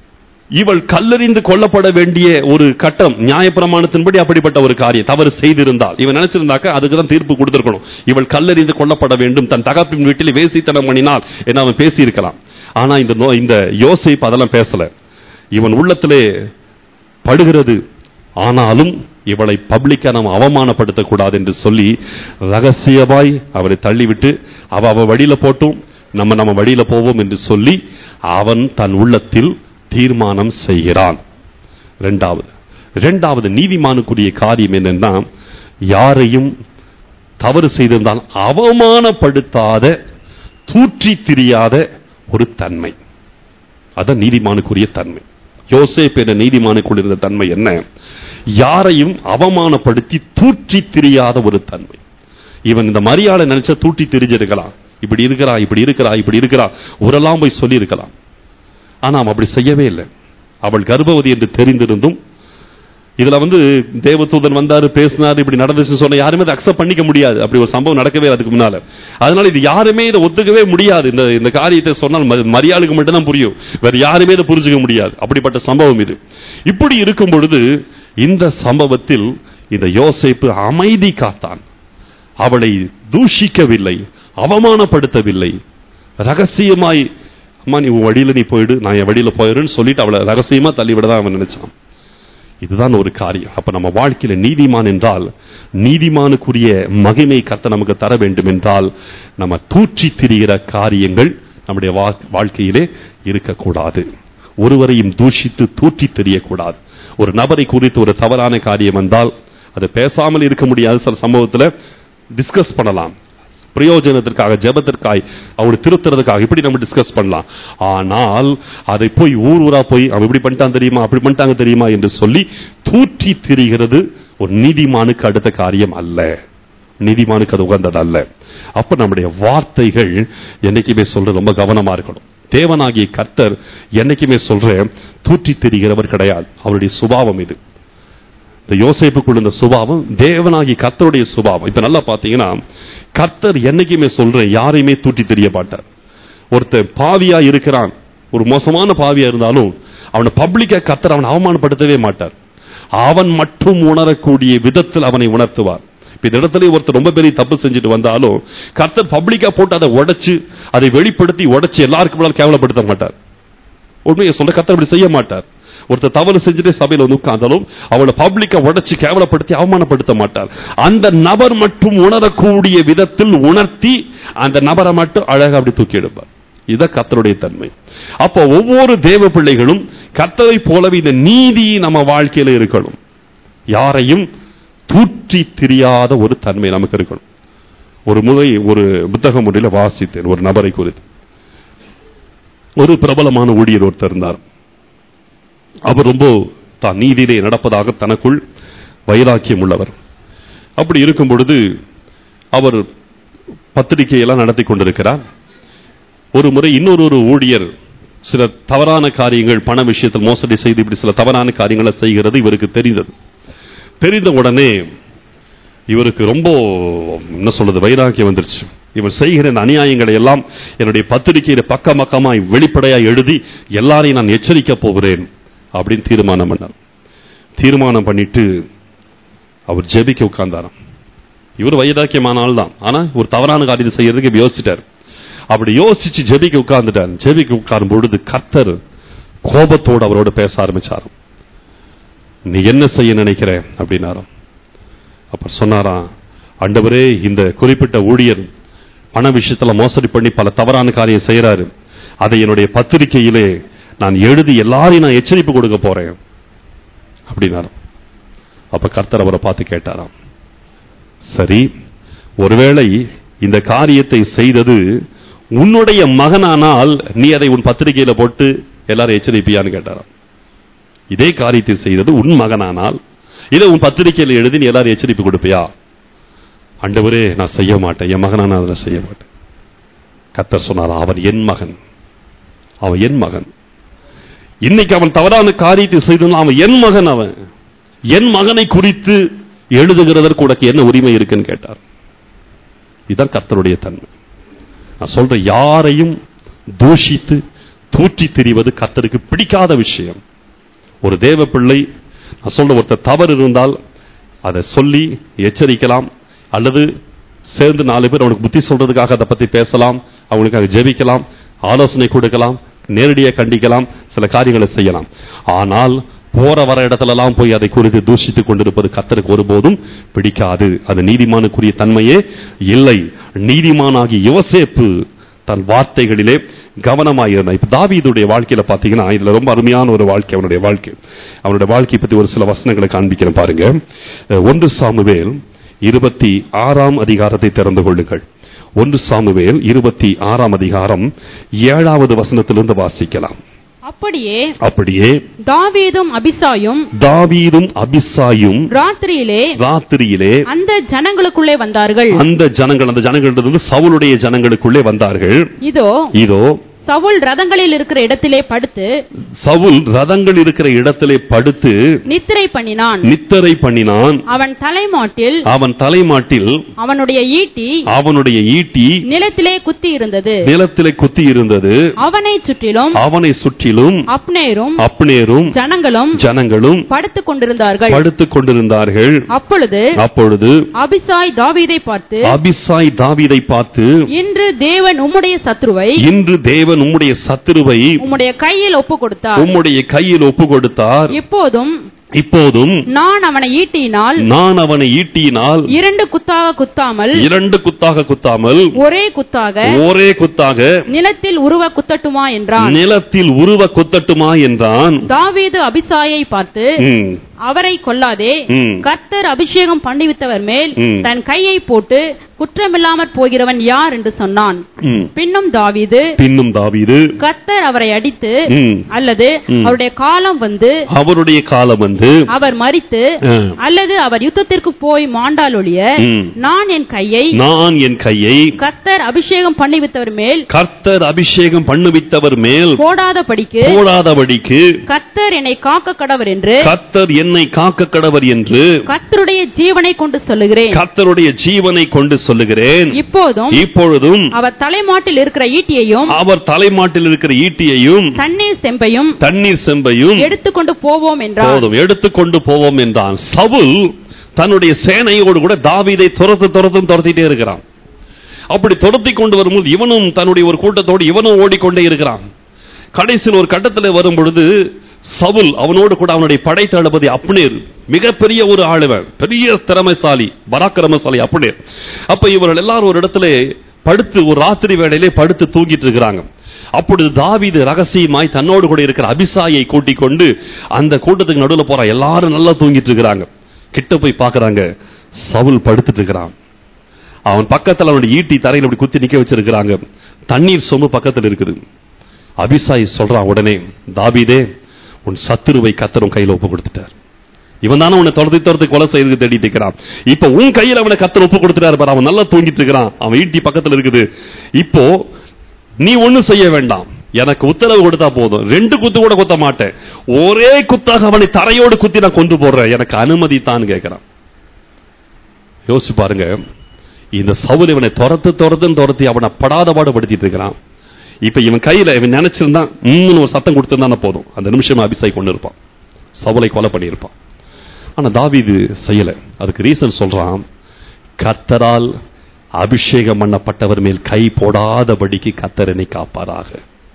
இவள் கல்லறிந்து கொல்லப்பட வேண்டிய ஒரு கட்டம் நியாயப்பிரமாணத்தின்படி அப்படிப்பட்ட ஒரு காரியம் தவறு செய்திருந்தால் இவன் நினைச்சிருந்தாக்க அதுக்கு தான் தீர்ப்பு கொடுத்திருக்கணும் இவள் கல்லறிந்து கொல்லப்பட வேண்டும் தன் தகப்பின் வீட்டில் வேசித்தனம் பண்ணினால் என்ன அவன் பேசியிருக்கலாம் ஆனா இந்த நோ- இந்த யோசிப்பு அதெல்லாம் பேசல இவன் உள்ளத்திலே படுகிறது ஆனாலும் இவளை பப்ளிக்கா நாம் அவமானப்படுத்தக் கூடாது என்று சொல்லி ரகசியமாய் அவரை தள்ளிவிட்டு அவ அவ வழியில போட்டும் நம்ம நம்ம வழியில போவோம் என்று சொல்லி அவன் தன் உள்ளத்தில் தீர்மானம் செய்கிறான் இரண்டாவது இரண்டாவது நீதிமானுக்குரிய காரியம் என்னன்னா யாரையும் தவறு செய்திருந்தால் அவமானப்படுத்தாத தூற்றி திரியாத ஒரு தன்மை அதான் நீதிமானுக்குரிய தன்மை யோசேப் என்ற நீதிமானுக்குள் இருந்த தன்மை என்ன யாரையும் அவமானப்படுத்தி தூற்றி திரியாத ஒரு தன்மை இவன் இந்த மரியாதை நினைச்சா தூட்டி திரிஞ்சிருக்கலாம் இப்படி இருக்கிறா இப்படி இருக்கிறா இப்படி இருக்கிறா ஊரெல்லாம் போய் சொல்லி இருக்கலாம் ஆனா அவன் அப்படி செய்யவே இல்லை அவள் கர்ப்பவதி என்று தெரிந்திருந்தும் இதுல வந்து தேவதூதன் வந்தாரு பேசினாரு இப்படி நடந்துச்சு சொன்ன யாருமே அதை அக்செப்ட் பண்ணிக்க முடியாது அப்படி ஒரு சம்பவம் நடக்கவே இல்லை அதுக்கு முன்னால அதனால இது யாருமே இதை ஒத்துக்கவே முடியாது இந்த இந்த காரியத்தை சொன்னால் ம- மரியாளுக்கு மட்டும் தான் புரியும் வேற யாருமே இதை புரிஞ்சுக்க முடியாது அப்படிப்பட்ட சம்பவம் இது இப்படி இருக்கும் பொழுது இந்த சம்பவத்தில் இந்த யோசேப்பு அமைதி காத்தான் அவளை தூஷிக்கவில்லை அவமானப்படுத்தவில்லை ரகசியமாய் அம்மா நீ உன் வழியில நீ போயிடு நான் என் வழியில போயிடுன்னு சொல்லிட்டு அவளை ரகசியமா தள்ளிவிட தான் அவன் நினைச்சான் இதுதான் ஒரு காரியம் அப்ப நம்ம வாழ்க்கையில நீதிமான் என்றால் நீதிமானுக்குரிய மகிமை கத்த நமக்கு தர வேண்டும் என்றால் நம்ம தூற்றி திரிகிற காரியங்கள் நம்முடைய வா- வாழ்க்கையிலே இருக்கக்கூடாது ஒருவரையும் தூஷித்து தூற்றி தெரியக்கூடாது ஒரு நபரை குறித்து ஒரு தவறான காரியம் வந்தால் அது பேசாமல் இருக்க முடியாது சில சம்பவத்துல டிஸ்கஸ் பண்ணலாம் பிரயோஜனத்திற்காக ஜெபத்திற்காக அவரை திருத்துறதுக்காக இப்படி நம்ம டிஸ்கஸ் பண்ணலாம் ஆனால் அதை போய் ஊர் ஊரா போய் அவன் இப்படி பண்ணிட்டான் தெரியுமா அப்படி பண்ணிட்டாங்க தெரியுமா என்று சொல்லி தூற்றி திரிகிறது ஒரு நீதிமானுக்கு அடுத்த காரியம் அல்ல நீதிமானுக்கு அது உகந்தது அல்ல அப்ப நம்முடைய வார்த்தைகள் என்னைக்குமே சொல்ற ரொம்ப கவனமா இருக்கணும் தேவனாகிய கர்த்தர் என்னைக்குமே சொல்ற தூற்றி திரிகிறவர் கிடையாது அவருடைய சுபாவம் இது இந்த யோசேப்புக்குள்ள இந்த சுபாவம் தேவனாகி கர்த்தருடைய சுபாவம் இப்ப நல்லா பாத்தீங்கன்னா கர்த்தர் என்னைக்குமே சொல்ற யாரையுமே தூட்டி தெரிய மாட்டார் ஒருத்தன் பாவியா இருக்கிறான் ஒரு மோசமான பாவியா இருந்தாலும் அவனை பப்ளிக்கா கர்த்தர் அவனை அவமானப்படுத்தவே மாட்டார் அவன் மட்டும் உணரக்கூடிய விதத்தில் அவனை உணர்த்துவார் இப்ப இந்த இடத்துல ஒருத்தர் ரொம்ப பெரிய தப்பு செஞ்சுட்டு வந்தாலும் கர்த்தர் பப்ளிக்கா போட்டு அதை உடைச்சு அதை வெளிப்படுத்தி உடைச்சு எல்லாருக்கும் முன்னால் கேவலப்படுத்த மாட்டார் உண்மையை சொல்ல கர்த்தர் அப்படி செய்ய மாட்டார் ஒருத்தர் தவறு செஞ்சுட்டு சபையில வந்து உட்கார்ந்தாலும் அவளை பப்ளிக்கா உடைச்சு கேவலப்படுத்தி அவமானப்படுத்த மாட்டார் அந்த நபர் மட்டும் உணரக்கூடிய விதத்தில் உணர்த்தி அந்த நபரை மட்டும் அழகா அப்படி தூக்கி எடுப்பார் இதான் கர்த்தருடைய தன்மை அப்போ ஒவ்வொரு தேவ பிள்ளைகளும் கர்த்தரை போலவே இந்த நீதி நம்ம வாழ்க்கையில இருக்கணும் யாரையும் தூற்றி தெரியாத ஒரு தன்மை நமக்கு இருக்கணும் ஒரு முறை ஒரு புத்தக முறையில் வாசித்தேன் ஒரு நபரை குறித்து ஒரு பிரபலமான ஊழியர் ஒருத்தர் இருந்தார் அவர் ரொம்ப தான் நீதியிலே நடப்பதாக தனக்குள் வைராக்கியம் உள்ளவர் அப்படி இருக்கும் பொழுது அவர் பத்திரிகையெல்லாம் நடத்தி கொண்டிருக்கிறார் ஒரு முறை இன்னொரு ஒரு ஊழியர் சில தவறான காரியங்கள் பண விஷயத்தில் மோசடி செய்து இப்படி சில தவறான காரியங்களை செய்கிறது இவருக்கு தெரிந்தது தெரிந்த உடனே இவருக்கு ரொம்ப என்ன சொல்றது வைராக்கியம் வந்துருச்சு இவர் செய்கிற இந்த அநியாயங்களை எல்லாம் என்னுடைய பத்திரிகையில பக்க பக்கமாய் வெளிப்படையாய் எழுதி எல்லாரையும் நான் எச்சரிக்க போகிறேன் அப்படின்னு தீர்மானம் பண்ணார் தீர்மானம் பண்ணிட்டு அவர் ஜெபிக்க உட்கார்ந்தாராம் இவர் வைராக்கியமான ஆள் தான் ஆனா ஒரு தவறான காரியத்தை செய்யறதுக்கு இவர் யோசிச்சிட்டார் அப்படி யோசிச்சு ஜெபிக்க உட்கார்ந்துட்டார் ஜெபிக்க உட்காரும் பொழுது கர்த்தர் கோபத்தோடு அவரோட பேச ஆரம்பிச்சாராம் நீ என்ன செய்ய நினைக்கிற அப்படின்னாராம் அப்ப சொன்னாராம் ஆண்டவரே இந்த குறிப்பிட்ட ஊழியர் பண விஷயத்துல மோசடி பண்ணி பல தவறான காரியம் செய்யறாரு அதை என்னுடைய பத்திரிகையிலே நான் எழுதி எல்லாரையும் நான் எச்சரிப்பு கொடுக்க போறேன் அப்படின்னாராம் அப்ப கர்த்தர் அவரை பார்த்து கேட்டாராம் சரி ஒருவேளை இந்த காரியத்தை செய்தது உன்னுடைய மகனானால் நீ அதை உன் பத்திரிகையில போட்டு எல்லாரும் எச்சரிப்பியான்னு கேட்டாராம் இதே காரியத்தை செய்தது உன் மகனானால் இதை உன் பத்திரிகையில எழுதி நீ எல்லாரும் எச்சரிப்பு கொடுப்பியா ஆண்டவரே நான் செய்ய மாட்டேன் என் மகனா நான் அதில் செய்ய மாட்டேன் கத்தர் சொன்னார் அவன் என் மகன் அவன் என் மகன் இன்னைக்கு அவன் தவறான காரியத்தை செய்தான் அவன் என் மகன் அவன் என் மகனை குறித்து எழுதுகிறதற்கு உனக்கு என்ன உரிமை இருக்குன்னு கேட்டார் இதுதான் கர்த்தருடைய தன்மை நான் சொல்றேன் யாரையும் தூஷித்து தூற்றி திரிவது கர்த்தருக்கு பிடிக்காத விஷயம் ஒரு தேவ பிள்ளை நான் சொல்ற ஒருத்தர் தவறு இருந்தால் அதை சொல்லி எச்சரிக்கலாம் அல்லது சேர்ந்து நாலு பேர் அவனுக்கு புத்தி சொல்றதுக்காக அதை பத்தி பேசலாம் அவனுக்காக ஜெபிக்கலாம் ஆலோசனை கொடுக்கலாம் நேரடியாக கண்டிக்கலாம் சில காரியங்களை செய்யலாம் ஆனால் போற வர இடத்துலலாம் போய் அதை குறித்து தூஷித்துக் கொண்டிருப்பது கத்தருக்கு ஒருபோதும் பிடிக்காது அது நீதிமானுக்குரிய தன்மையே இல்லை நீதிமானாகிய யோசேப்பு தன் வார்த்தைகளிலே கவனமாயிருந்தான் இப்ப தாவீதுடைய வாழ்க்கையில பாத்தீங்கன்னா இதுல ரொம்ப அருமையான ஒரு வாழ்க்கை அவனுடைய வாழ்க்கை அவனுடைய வாழ்க்கையை பத்தி ஒரு சில வசனங்களை காண்பிக்கிறேன் பாருங்க அஹ் ஒன்று சாமுவேல் இருபத்தி ஆறாம் அதிகாரத்தை திறந்து கொள்ளுங்கள் ஒன்று சாமுவேல் இருபத்தி ஆறாம் அதிகாரம் ஏழாவது வசனத்திலிருந்து வாசிக்கலாம் அப்படியே அப்படியே தாவீதும் அபிசாயும் தாவீதும் அபிசாயும் ராத்திரியிலே ராத்திரியிலே அந்த ஜனங்களுக்குள்ளே வந்தார்கள் அந்த ஜனங்கள் அந்த ஜனங்கள் சவுளுடைய ஜனங்களுக்குள்ளே வந்தார்கள் இதோ இதோ சவுல் ரதங்களில் இருக்கிற இடத்திலே படுத்து சவுல் ரதங்கள் இருக்கிற இடத்திலே படுத்து நித்திரை பண்ணினான் நித்தரை பண்ணினான் அவன் தலைமாட்டில் அவன் தலைமாட்டில் அவனுடைய ஈட்டி அவனுடைய ஈட்டி நிலத்திலே குத்தி இருந்தது நிலத்திலே குத்தி இருந்தது அவனை சுற்றிலும் அவனை சுற்றிலும் அப்னேரும் அப்னேரும் ஜனங்களும் ஜனங்களும் படுத்துக் கொண்டிருந்தார்கள் படுத்துக் கொண்டிருந்தார்கள் அப்பொழுது அப்பொழுது அபிசாய் தாவீதை பார்த்து அபிசாய் தாவீதை பார்த்து இன்று தேவன் உம்முடைய சத்ருவை இன்று தேவன் உம்முடைய சத்துருவை உம்முடைய கையில் ஒப்பு கொடுத்தார் உம்முடைய கையில் ஒப்பு கொடுத்தார் இப்போதும் இப்போதும் நான் அவனை ஈட்டியினால் நான் அவனை ஈட்டியினால் இரண்டு குத்தாக குத்தாமல் இரண்டு குத்தாக குத்தாமல் ஒரே குத்தாக ஒரே குத்தாக நிலத்தில் உருவ குத்தட்டுமா என்றான் நிலத்தில் உருவ குத்தட்டுமா என்றான் தாவீது அபிசாயை பார்த்து ம், அவரை கொல்லாதே ம். கர்த்தர் அபிஷேகம் பண்ணிவித்தவர் மேல் ம். தன் கையை போட்டு குற்றமில்லாமற் போகிறவன் யார் என்று சொன்னான் ம். பின்னும் தாவீது பின்னும் தாவீது கர்த்தர் அவரை அடித்து ம், அல்லது ம். அவருடைய காலம் வந்து அவருடைய காலம் வந்து அவர் மரித்து ஆ, அல்லது அவர் யுத்தத்திற்கு போய் மாண்டால் ஒழிய ம். நான் என் கையை நான் என் கையை கர்த்தர் அபிஷேகம் பண்ணிவித்தவர் மேல் கர்த்தர் அபிஷேகம் பண்ணுவித்தவர் மேல் போடாதபடிக்கு போடாதபடிக்கு கர்த்தர் என்னை காக்க கடவர் என்று கர்த்தர் என்னை காக்க கடவர் என்று கர்த்தருடைய ஜீவனை கொண்டு சொல்லுகிறேன் கர்த்தருடைய ஜீவனை கொண்டு சொல்லுகிறேன் இப்போதும் இப்பொழுதும் அவர் தலைமாட்டில் இருக்கிற ஈட்டியையும் அவர் தலைமாட்டில் இருக்கிற ஈட்டியையும் தண்ணீர் செம்பையும் தண்ணீர் செம்பையும் எடுத்துக்கொண்டு போவோம் என்றார் போதும் எடுத்துக்கொண்டு போவோம் என்றான் சவுல் தன்னுடைய சேனையோடு கூட தாவீதை துரத்து துரத்தும் துரத்திட்டே இருக்கிறான் அப்படி துரத்தி கொண்டு வரும்போது இவனும் தன்னுடைய ஒரு கூட்டத்தோடு இவனும் ஓடிக்கொண்டே இருக்கிறான் கடைசியில் ஒரு கட்டத்தில் வரும் பொழுது சவுல் அவனோடு கூட அவனுடைய படை தளபதி அப்னேர் மிகப்பெரிய ஒரு ஆளுவன் பெரிய திறமைசாலி பராக்கிரமசாலி அப்னேர் அப்ப இவர்கள் எல்லாரும் ஒரு இடத்துல படுத்து ஒரு ராத்திரி வேளையிலே படுத்து தூங்கிட்டு இருக்கிறாங்க அப்பொழுது தாவீது ரகசியமாய் தன்னோடு கூட இருக்கிற அபிசாயை கூட்டிக் கொண்டு அந்த கூட்டத்துக்கு நடுவில் போறான் எல்லாரும் நல்லா தூங்கிட்டு இருக்கிறாங்க கிட்ட போய் பார்க்கறாங்க சவுல் படுத்துட்டு இருக்கிறான் அவன் பக்கத்துல அவனுடைய ஈட்டி தரையில் இப்படி குத்தி நிக்க வச்சிருக்கிறாங்க தண்ணீர் சொம்பு பக்கத்துல இருக்குது அபிசாய் சொல்றான் உடனே தாவீதே உன் சத்துருவை கத்தரும் கையில ஒப்பு கொடுத்துட்டார் இவன் தானே உன்னை தொடர்ந்து தொடர்ந்து கொலை செய்து தேடிட்டு இருக்கிறான் இப்ப உன் கையில அவனை கத்தர் ஒப்பு கொடுத்துட்டாரு பாரு அவன் நல்லா தூங்கிட்டு இருக்கிறான் அவன் ஈட்டி பக்கத்துல இருக்குது இப்போ நீ ஒண்ணும் செய்ய வேண்டாம் எனக்கு உத்தரவு கொடுத்தா போதும் ரெண்டு குத்து கூட குத்த மாட்டேன் ஒரே குத்தாக அவனை தரையோடு குத்தி நான் கொண்டு போடுறேன் எனக்கு அனுமதி தான் கேட்கிறான் யோசிச்சு பாருங்க இந்த சவுல் இவனை துரத்து துரத்துன்னு துரத்தி அவனை படாத பாடுபடுத்திட்டு இருக்கிறான் இப்ப இவன் கையில இவன் நினைச்சிருந்தா உம்னு ஒரு சத்தம் கொடுத்திருந்தானே போதும் அந்த நிமிஷம் அபிஷேக் கொண்டு இருப்பான் சவுலை கொலை பண்ணியிருப்பான் ஆனா தாவீது செய்யல அதுக்கு ரீசன் சொல்றான் கர்த்தரால் அபிஷேகம் பண்ணப்பட்டவர் மேல் கை போடாதபடிக்கு கர்த்தர் என்னை காப்பாராக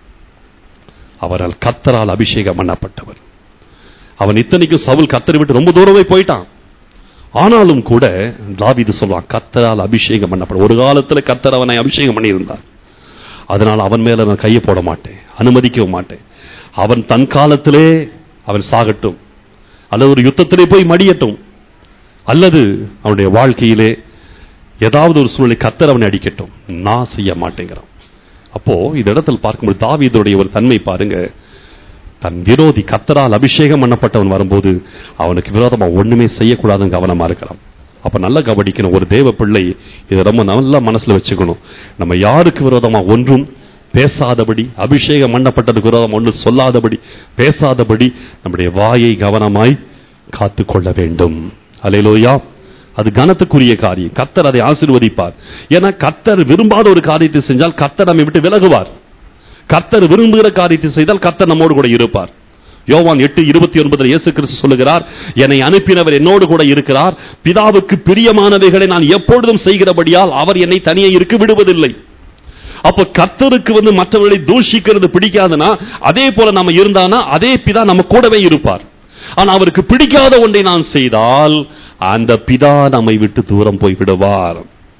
அவரால் கர்த்தரால் அபிஷேகம் பண்ணப்பட்டவர் அவன் இத்தனைக்கும் சவுல் கர்த்தரை விட்டு ரொம்ப தூரமே போயிட்டான் ஆனாலும் கூட தாவீது சொல்வான் கர்த்தரால் அபிஷேகம் பண்ணப்பட ஒரு காலத்துல கர்த்தர் அவனை அபிஷேகம் பண்ணியிருந்தார் அதனால் அவன் மேல நான் கையை போட மாட்டேன் அனுமதிக்கவும் மாட்டேன் அவன் தன் காலத்திலே அவன் சாகட்டும் அல்லது ஒரு யுத்தத்திலே போய் மடியட்டும் அல்லது அவனுடைய வாழ்க்கையிலே ஏதாவது ஒரு சூழ்நிலை கத்தர் அவனை அடிக்கட்டும் நான் செய்ய மாட்டேங்கிறான் அப்போ இந்த இடத்துல பார்க்கும்போது தாவீதுடைய ஒரு தன்மை பாருங்க தன் விரோதி கத்தரால் அபிஷேகம் பண்ணப்பட்டவன் வரும்போது அவனுக்கு விரோதமா ஒண்ணுமே செய்யக்கூடாதுன்னு கவனமா இருக்கிறான் அப்ப நல்லா கவனிக்கணும் ஒரு தேவ பிள்ளை இதை ரொம்ப நல்லா மனசுல வச்சுக்கணும் நம்ம யாருக்கு விரோதமா ஒன்றும் பேசாதபடி அபிஷேகம் பண்ணப்பட்டதுக்கு விரோதம் ஒன்றும் சொல்லாதபடி பேசாதபடி நம்முடைய வாயை கவனமாய் காத்து கொள்ள வேண்டும் அலையிலோயா அது கனத்துக்குரிய காரியம் கத்தர் அதை ஆசீர்வதிப்பார் ஏன்னா கத்தர் விரும்பாத ஒரு காரியத்தை செஞ்சால் கத்தர் நம்மை விட்டு விலகுவார் கர்த்தர் விரும்புகிற காரியத்தை செய்தால் கர்த்தர் நம்மோடு கூட இருப்பார் யோவான் எட்டு இருபத்தி ஒன்பதுல இயேசு கிறிஸ்து சொல்லுகிறார் என்னை அனுப்பினவர் என்னோடு கூட இருக்கிறார் பிதாவுக்கு பிரியமானவைகளை நான் எப்பொழுதும் செய்கிறபடியால் அவர் என்னை தனியே இருக்க விடுவதில்லை அப்ப கர்த்தருக்கு வந்து மற்றவர்களை தூஷிக்கிறது பிடிக்காதுன்னா அதே போல நம்ம இருந்தானா அதே பிதா நம்ம கூடவே இருப்பார் ஆனா அவருக்கு பிடிக்காத ஒன்றை நான் செய்தால் அந்த பிதா நம்மை விட்டு தூரம் போய் விடுவார்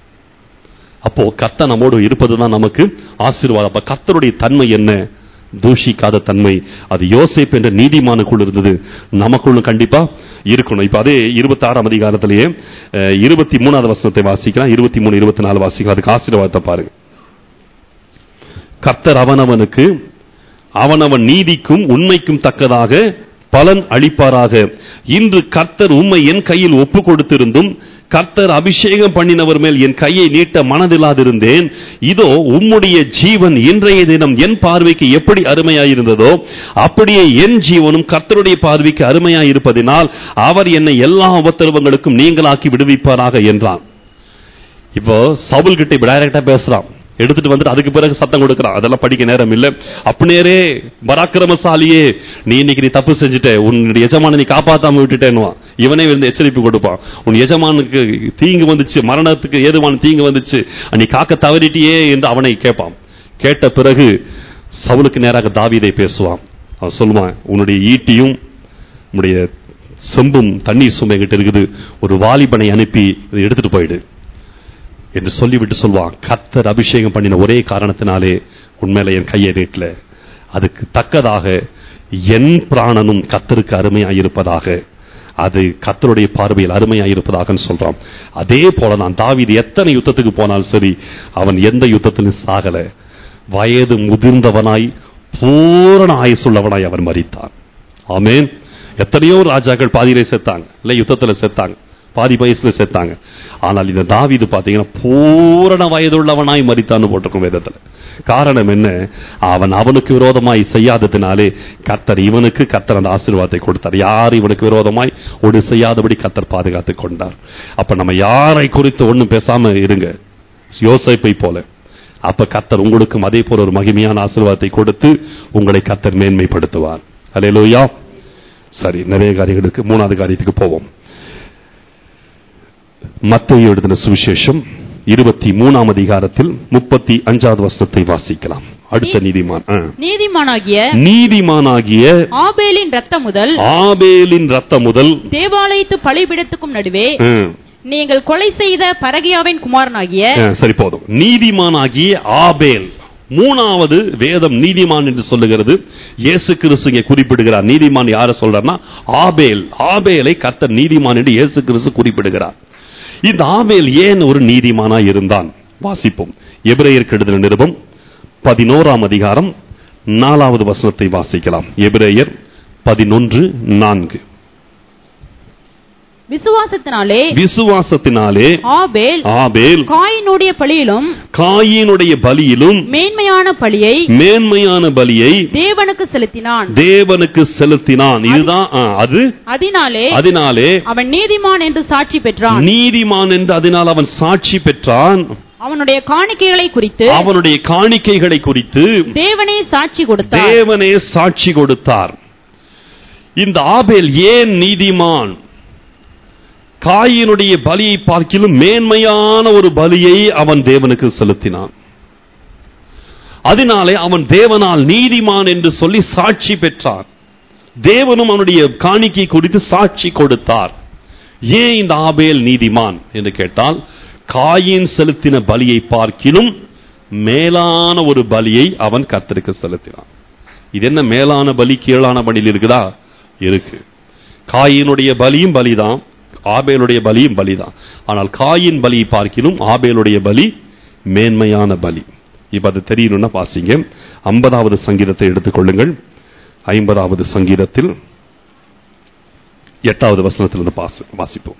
அப்போ கர்த்தர் நம்மோடு இருப்பதுதான் நமக்கு ஆசீர்வாதம் அப்ப கர்த்தருடைய தன்மை என்ன தூஷிக்காத தன்மை அது யோசேப் என்ற நீதிமானுக்குள் இருந்தது நமக்குள்ளும் கண்டிப்பா இருக்கணும் இப்ப அதே இருபத்தி ஆறாம் அதிகாரத்திலேயே அஹ், இருபத்தி மூணாவது வசனத்தை வாசிக்கலாம் இருபத்தி மூணு இருபத்தி நாலு வாசிக்கலாம் அதுக்கு ஆசீர்வாதத்தை பாருங்க கர்த்தர் அவனவனுக்கு அவனவன் நீதிக்கும் உண்மைக்கும் தக்கதாக பலன் அளிப்பாராக இன்று கர்த்தர் உம்மை என் கையில் ஒப்பு கொடுத்திருந்தும் கர்த்தர் அபிஷேகம் பண்ணினவர் மேல் என் கையை நீட்ட மனதில்லாதிருந்தேன் இதோ உம்முடைய ஜீவன் இன்றைய தினம் என் பார்வைக்கு எப்படி அருமையாயிருந்ததோ அப்படியே என் ஜீவனும் கர்த்தருடைய பார்வைக்கு அருமையாயிருப்பதினால் அவர் என்னை எல்லா உபத்திரவங்களுக்கும் நீங்களாக்கி விடுவிப்பாராக என்றான் இப்போ சவுல் கிட்ட இப்ப டைரக்டா பேசுறான் எடுத்துட்டு வந்துட்டு அதுக்கு பிறகு சத்தம் கொடுக்கறான் அதெல்லாம் படிக்க நேரம் இல்ல அப்பனேரே பராக்கிரமசாலியே நீ இன்னைக்கு நீ தப்பு செஞ்சுட்ட உன்னுடைய எஜமான நீ காப்பாத்தாம விட்டுட்டேன்னுவான் இவனே வந்து எச்சரிப்பு கொடுப்பான் உன் எஜமானுக்கு தீங்கு வந்துச்சு மரணத்துக்கு ஏதுவான தீங்கு வந்துச்சு நீ காக்க தவறிட்டியே என்று அவனை கேட்பான் கேட்ட பிறகு சவுலுக்கு நேராக தாவீதை பேசுவான் அவன் சொல்லுவான் உன்னுடைய ஈட்டியும் உன்னுடைய செம்பும் தண்ணீர் சுமை கிட்ட இருக்குது ஒரு வாலிபனை அனுப்பி இதை எடுத்துட்டு போயிடு என்று சொல்லிவிட்டு சொல்வான் கர்த்தர் அபிஷேகம் பண்ணின ஒரே காரணத்தினாலே உண்மையில என் கையை நீட்டல அதுக்கு தக்கதாக என் பிராணனும் கர்த்தருக்கு அருமையாயிருப்பதாக அது கர்த்தருடைய பார்வையில் அருமையாயிருப்பதாக சொல்றான் அதே போல நான் தாவீது எத்தனை யுத்தத்துக்கு போனாலும் சரி அவன் எந்த யுத்தத்திலும் சாகல வயது முதிர்ந்தவனாய் பூரண ஆயுசுள்ளவனாய் அவன் மரித்தான் ஆமென் எத்தனையோ ராஜாக்கள் பாதியிலே செத்தாங்க இல்ல யுத்தத்துல செத்தாங்க பாதி வயசுல செத்தாங்க ஆனால் இந்த தாவீது பாத்தீங்கன்னா பூரண வயதுள்ளவனாய் மரித்தான்னு போட்டிருக்கும் வேதத்துல காரணம் என்ன அவன் அவனுக்கு விரோதமாய் செய்யாததினாலே கர்த்தர் இவனுக்கு கர்த்தர் அந்த ஆசீர்வாதத்தை கொடுத்தார் யார் இவனுக்கு விரோதமாய் ஒன்று செய்யாதபடி கர்த்தர் பாதுகாத்துக் கொண்டார் அப்ப நம்ம யாரை குறித்து ஒண்ணும் பேசாம இருங்க யோசேப்பை போல அப்ப கர்த்தர் உங்களுக்கும் அதே போல ஒரு மகிமையான ஆசீர்வாதத்தை கொடுத்து உங்களை கர்த்தர் மேன்மைப்படுத்துவார் அல்லேலூயா சரி நிறைய காரியங்களுக்கு மூணாவது காரியத்துக்கு போவோம் மத்தேயு எழுதின சுவிசேஷம் இருபத்தி மூணாம் அதிகாரத்தில் முப்பத்தி அஞ்சாவது வசனத்தை வாசிக்கலாம் அடுத்த நீதிமான் ஆ. நீதிமானாகிய நீதிமானாகிய ஆபேலின் ரத்தம் முதல் ஆபேலின் ரத்தம் முதல் தேவாலயத்து பலிபீடத்துக்கும் நடுவே ஆ, நீங்கள் கொலை செய்த பரகியாவின் குமாரனாகிய ஆ, சரி போதும் நீதிமானாகிய ஆபேல் மூணாவது வேதம் நீதிமான் என்று சொல்லுகிறது இயேசு கிறிஸ்து இங்கே குறிப்பிடுகிறார் நீதிமான் யார சொல்றார்னா ஆபேல் ஆபேலை கர்த்தர் நீதிமான் என்று இயேசு கிறிஸ்து குறிப்பிடுகிறார் இந்த ஆபேல் ஏன் ஒரு நீதிமானா இருந்தான் வாசிப்போம் எபிரேயர் கெடுதல் நிருபம் பதினோராம் அதிகாரம் நாலாவது வசனத்தை வாசிக்கலாம் எபிரேயர் பதினொன்று நான்கு விசுவாசத்தினாலே விசுவாசத்தினாலே ஆபேல் ஆபேல் காயினுடைய பலியிலும் காயினுடைய பலியிலும் மேன்மையான பலியை மேன்மையான பலியை தேவனுக்கு செலுத்தினான் தேவனுக்கு செலுத்தினான் இதுதான் ஆ, அது அதனாலே அதனாலே அவன் நீதிமான் என்று சாட்சி பெற்றான் நீதிமான் என்று அதனால் அவன் சாட்சி பெற்றான் அவனுடைய காணிக்கைகளை குறித்து அவனுடைய காணிக்கைகளை குறித்து தேவனே சாட்சி கொடுத்தார் தேவனே சாட்சி கொடுத்தார் இந்த ஆபேல் ஏன் நீதிமான் காயினுடைய பலியை பார்க்கிலும் மேன்மையான ஒரு பலியை அவன் தேவனுக்கு செலுத்தினான் அதனாலே அவன் தேவனால் நீதிமான் என்று சொல்லி சாட்சி பெற்றான் தேவனும் அவனுடைய காணிக்கை குறித்து சாட்சி கொடுத்தார் ஏன் இந்த ஆபேல் நீதிமான் என்று கேட்டால் காயின் செலுத்தின பலியை பார்க்கிலும் மேலான ஒரு பலியை அவன் கர்த்தருக்கு செலுத்தினான் இது என்ன மேலான பலி கீழான பலியில் இருக்குதா இருக்கு காயினுடைய பலியும் பலிதான் ஆபேலுடைய பலியும் பலிதான் ஆனால் காயின் பலியை பார்க்கிலும் ஆபேலுடைய பலி மேன்மையான பலி இப்ப அது தெரியணும்னா வாசிங்க ஐம்பதாவது சங்கீதத்தை எடுத்துக்கொள்ளுங்கள் ஐம்பதாவது சங்கீதத்தில் எட்டாவது வசனத்திலிருந்து பாச வாசிப்போம்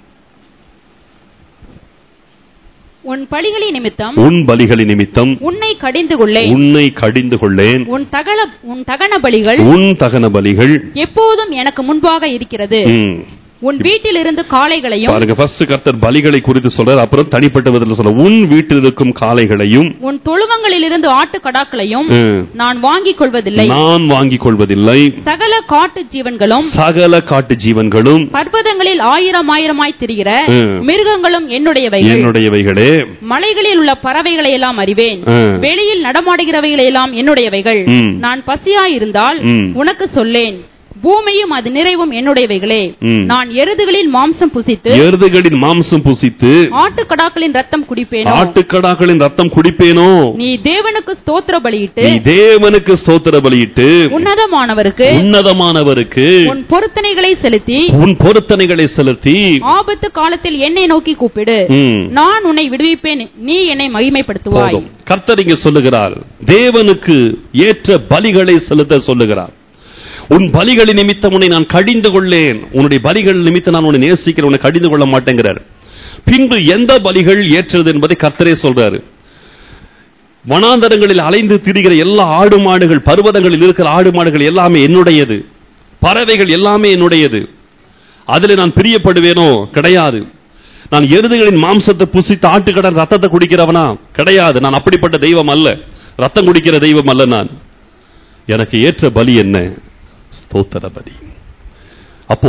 உன் பலிகளை நிமித்தம் உன் பலிகளின் நிமித்தம் உன்னை கடிந்து கொள்ளேன் உன்னை கடிந்து கொள்ளேன் உன் தகன உன் தகன பலிகள் உன் தகன பலிகள் எப்போதும் எனக்கு முன்பாக இருக்கிறது ம், உன் வீட்டிலிருந்து காளைகளையும் பாருங்க ஃபர்ஸ்ட் கர்த்தர் பலிகளை குறித்து சொல்றார் அப்புறம் தனிப்பட்ட விதத்தில் சொல்ற உன் வீட்டில் இருக்கும் காளைகளையும் உன் தொழுவங்களிலிருந்து ஆட்டுக்கடாக்களையும் ம், நான் வாங்கிக் கொள்வதில்லை நான் வாங்கிக் கொள்வதில்லை சகல காட்டு ஜீவன்களும் சகல காட்டு ஜீவன்களும் பர்வதங்களில் ஆயிரம் ஆயிரமாய் திரிகிற ம். மிருகங்களும் என்னுடையவைகள் என்னுடையவைகளே மலைகளில் உள்ள பறவைகளை எல்லாம் அறிவேன் ம். வெளியில் நடமாடுகிறவைகளை எல்லாம் என்னுடையவைகள் ம். நான் பசியாயிருந்தால் ம். உனக்கு சொல்லேன் பூமியும் அது நிறைவும் என்னுடையவைகளே ம். நான் எருதுகளின் மாம்சம் புசித்து எருதுகளின் மாம்சம் புசித்து ஆட்டுக்கடாக்களின் ரத்தம் குடிப்பேனோ ஆட்டுக்கடாக்களின் ரத்தம் குடிப்பேனோ நீ தேவனுக்கு ஸ்தோத்திர பலியிட்டு நீ தேவனுக்கு ஸ்தோத்திர பலியிட்டு உன்னதமானவருக்கு உன்னதமானவருக்கு உன் பொருத்தனைகளை செலுத்தி உன் பொருத்தனைகளை செலுத்தி ஆபத்து காலத்தில் என்னை நோக்கி கூப்பிடு ம், நான் உன்னை விடுவிப்பேன் நீ என்னை மகிமைப்படுத்துவாய் போதும் கர்த்தர் இங்க சொல்லுகிறார் தேவனுக்கு ஏற்ற பலிகளை செலுத்த சொல்லுகிறார் உன் பலிகளின் நிமித்தம் உன்னை நான் கடிந்து கொள்ளேன் உன்னுடைய பலிகள் நிமித்தம் நான் உன்னை நேசிக்கிறேன் உன்னை கடிந்து கொள்ள மாட்டேங்கிறார் பின்பு எந்த பலிகள் ஏற்றது என்பதை கர்த்தரே சொல்றாரு வனாந்தரங்களில் அலைந்து திரிகிற எல்லா ஆடு மாடுகள் பர்வதங்களில் இருக்கிற ஆடு மாடுகள் எல்லாமே என்னுடையது பறவைகள் எல்லாமே என்னுடையது அதில் நான் பிரியப்படுவேனோ கிடையாது நான் எருதுகளின் மாம்சத்தை புசித்து ஆட்டுக்கடன் ரத்தத்தை குடிக்கிறவனா கிடையாது நான் அப்படிப்பட்ட தெய்வம் அல்ல ரத்தம் குடிக்கிற தெய்வம் அல்ல நான் எனக்கு ஏற்ற பலி என்ன ஸ்தோத்திர பலி அப்போ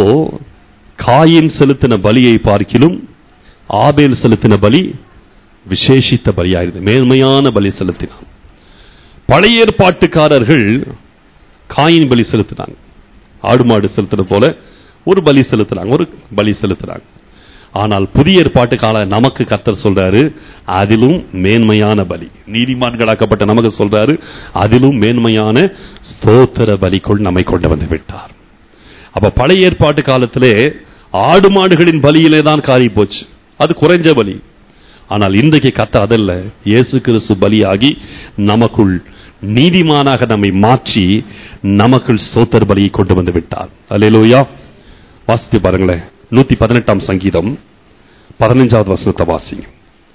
காயின் செலுத்தின பலியை பார்க்கிலும் ஆபேல் செலுத்தின பலி விசேஷித்த பலியாயிருது மேன்மையான பலி செலுத்தினான் பழைய ஏற்பாட்டுக்காரர்கள் காயின் பலி செலுத்தினாங்க ஆடு மாடு செலுத்துறது போல ஒரு பலி செலுத்துறாங்க ஒரு பலி செலுத்துறாங்க ஆனால் புதிய ஏற்பாட்டு கால நமக்கு கர்த்தர் சொல்றாரு அதிலும் மேன்மையான பலி நீதிமான்களாக்கப்பட்ட நமக்கு சொல்றாரு அதிலும் மேன்மையான ஸ்தோத்திர பலிக்குள் நம்மை கொண்டு வந்து விட்டார் அப்ப பழைய ஏற்பாட்டு காலத்திலே ஆடு மாடுகளின் பலியிலே தான் காரி போச்சு அது குறைஞ்ச பலி ஆனால் இன்றைக்கு கத்த அதல்ல இயேசு கிறிஸ்து பலியாகி நமக்குள் நீதிமானாக நம்மை மாற்றி நமக்குள் சோத்தர் பலியை கொண்டு வந்து விட்டார் அல்லேலூயா வாசித்து பாருங்களேன் நூத்தி பதினெட்டாம் சங்கீதம் பதினஞ்சாவது வசனத்தை வாசிங்க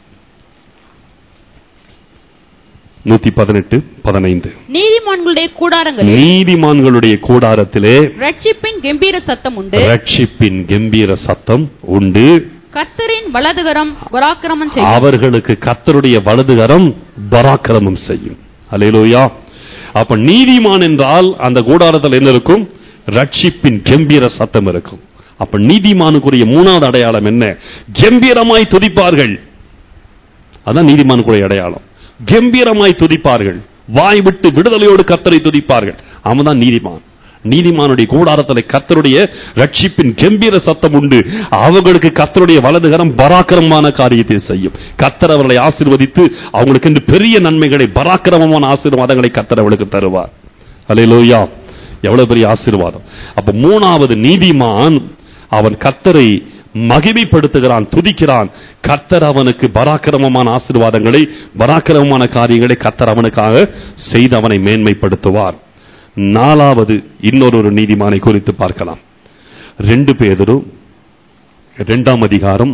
நூத்தி பதினெட்டு பதினைந்து நீதிமான்களுடைய கூடாரங்களில் நீதிமான்களுடைய கூடாரத்திலே ரட்சிப்பின் கம்பீர சத்தம் உண்டு ரட்சிப்பின் கம்பீர சத்தம் உண்டு கர்த்தரின் வலதுகரம் பராக்கிரமம் செய்யும் அவர்களுக்கு கர்த்தருடைய வலதுகரம் பராக்கிரமம் செய்யும் அல்லேலூயா அப்ப நீதிமான் என்றால் அந்த கூடாரத்தில் என்ன இருக்கும் ரட்சிப்பின் கம்பீர சத்தம் இருக்கும் அப்ப நீதிமானுக்குரிய மூணாவது அடையாளம் என்ன கம்பீரமாய் துதிப்பார்கள் அதான் நீதிமானுக்குரிய அடையாளம் கம்பீரமாய் துதிப்பார்கள் வாய் விட்டு விடுதலையோடு கர்த்தரை துதிப்பார்கள் அவன்தான் நீதிமான் நீதிமானுடைய கூடாரத்தில் கர்த்தருடைய ரட்சிப்பின் கம்பீர சத்தம் உண்டு அவர்களுக்கு கர்த்தருடைய வலதுகரம் பராக்கிரமமான காரியத்தை செய்யும் கர்த்தர் அவர்களை ஆசீர்வதித்து அவங்களுக்கு என்று பெரிய நன்மைகளை பராக்கிரமமான ஆசீர்வாதங்களை கர்த்தர் அவளுக்கு தருவார் அல்லேலூயா எவ்வளவு பெரிய ஆசீர்வாதம் அப்ப மூணாவது நீதிமான் அவன் கர்த்தரை மகிமைப்படுத்துகிறான் துதிக்கிறான் கர்த்தர் அவனுக்கு பராக்கிரமமான ஆசீர்வாதங்களை பராக்கிரமமான காரியங்களை கர்த்தர் அவனுக்காக செய்து அவனை மேன்மைப்படுத்துவார் நாலாவது இன்னொரு ஒரு நீதிமானை குறித்து பார்க்கலாம் ரெண்டு பேதரும் இரண்டாம் அதிகாரம்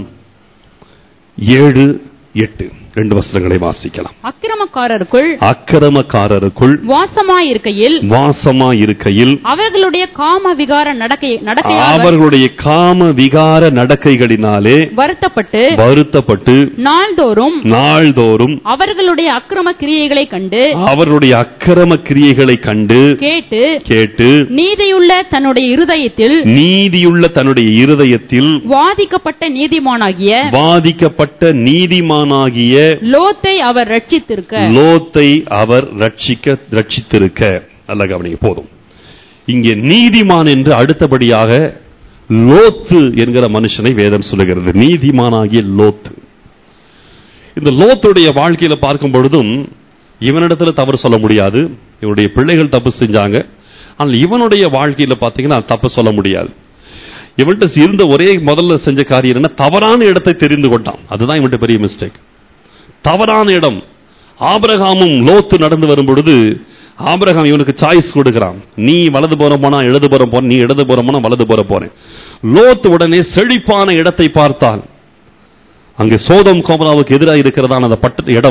ஏழு எட்டு ரெண்டு வசனங்களை வாசிக்கலாம் அக்கிரமக்காரருக்குள் அக்கிரமக்காரருக்குள் வாசமாயிருக்கையில் வாசமா இருக்கையில் அவர்களுடைய காம விகார நடக்கை நடக்கையால் அவர்களுடைய காம விகார நடக்கைகளினாலே வருத்தப்பட்டு வருத்தப்பட்டு நாள்தோறும் நாள்தோறும் அவர்களுடைய அக்கிரம கிரியைகளை கண்டு அவர்களுடைய அக்கிரம கிரியைகளை கண்டு கேட்டு கேட்டு நீதியுள்ள தன்னுடைய இருதயத்தில் நீதியுள்ள தன்னுடைய இருதயத்தில் வாதிக்கப்பட்ட நீதிமானாகிய பாதிக்கப்பட்ட நீதிமானாகிய லோத்தை அவர் ரட்சித்திருக்க லோத்தை அவர் ரட்சிக்க ரட்சித்திருக்க நல்ல கவனிங்க போதும் இங்கே நீதிமான் என்று அடுத்தபடியாக லோத்து என்கிற மனுஷனை வேதம் சொல்லுகிறது நீதிமானாகிய லோத்து இந்த லோத்துடைய வாழ்க்கையில பார்க்கும் பொழுதும் இவனிடத்துல தவறு சொல்ல முடியாது இவனுடைய பிள்ளைகள் தப்பு செஞ்சாங்க ஆனால் இவனுடைய வாழ்க்கையில பார்த்தீங்கன்னா தப்பு சொல்ல முடியாது இவன்கிட்ட இருந்த ஒரே முதல்ல செஞ்ச காரியம் என்ன தவறான இடத்தை தெரிந்து கொண்டான் அதுதான் இவன்கிட்ட பெரிய மிஸ்டேக் தவறான இடம் ஆபிரகாமும் லோத்து நடந்து வரும் பொழுது ஆபிரகாம் இவனுக்கு சாய்ஸ் கொடுக்கிறான் நீ வலது புறம் போனா இடது புறம் போன நீ இடது புறம் போனா வலது புறம் போறேன் லோத்து உடனே செழிப்பான இடத்தை பார்த்தான் அங்கே சோதம் கோமராவுக்கு எதிராக இருக்கிறதான அந்த பட்ட இடம்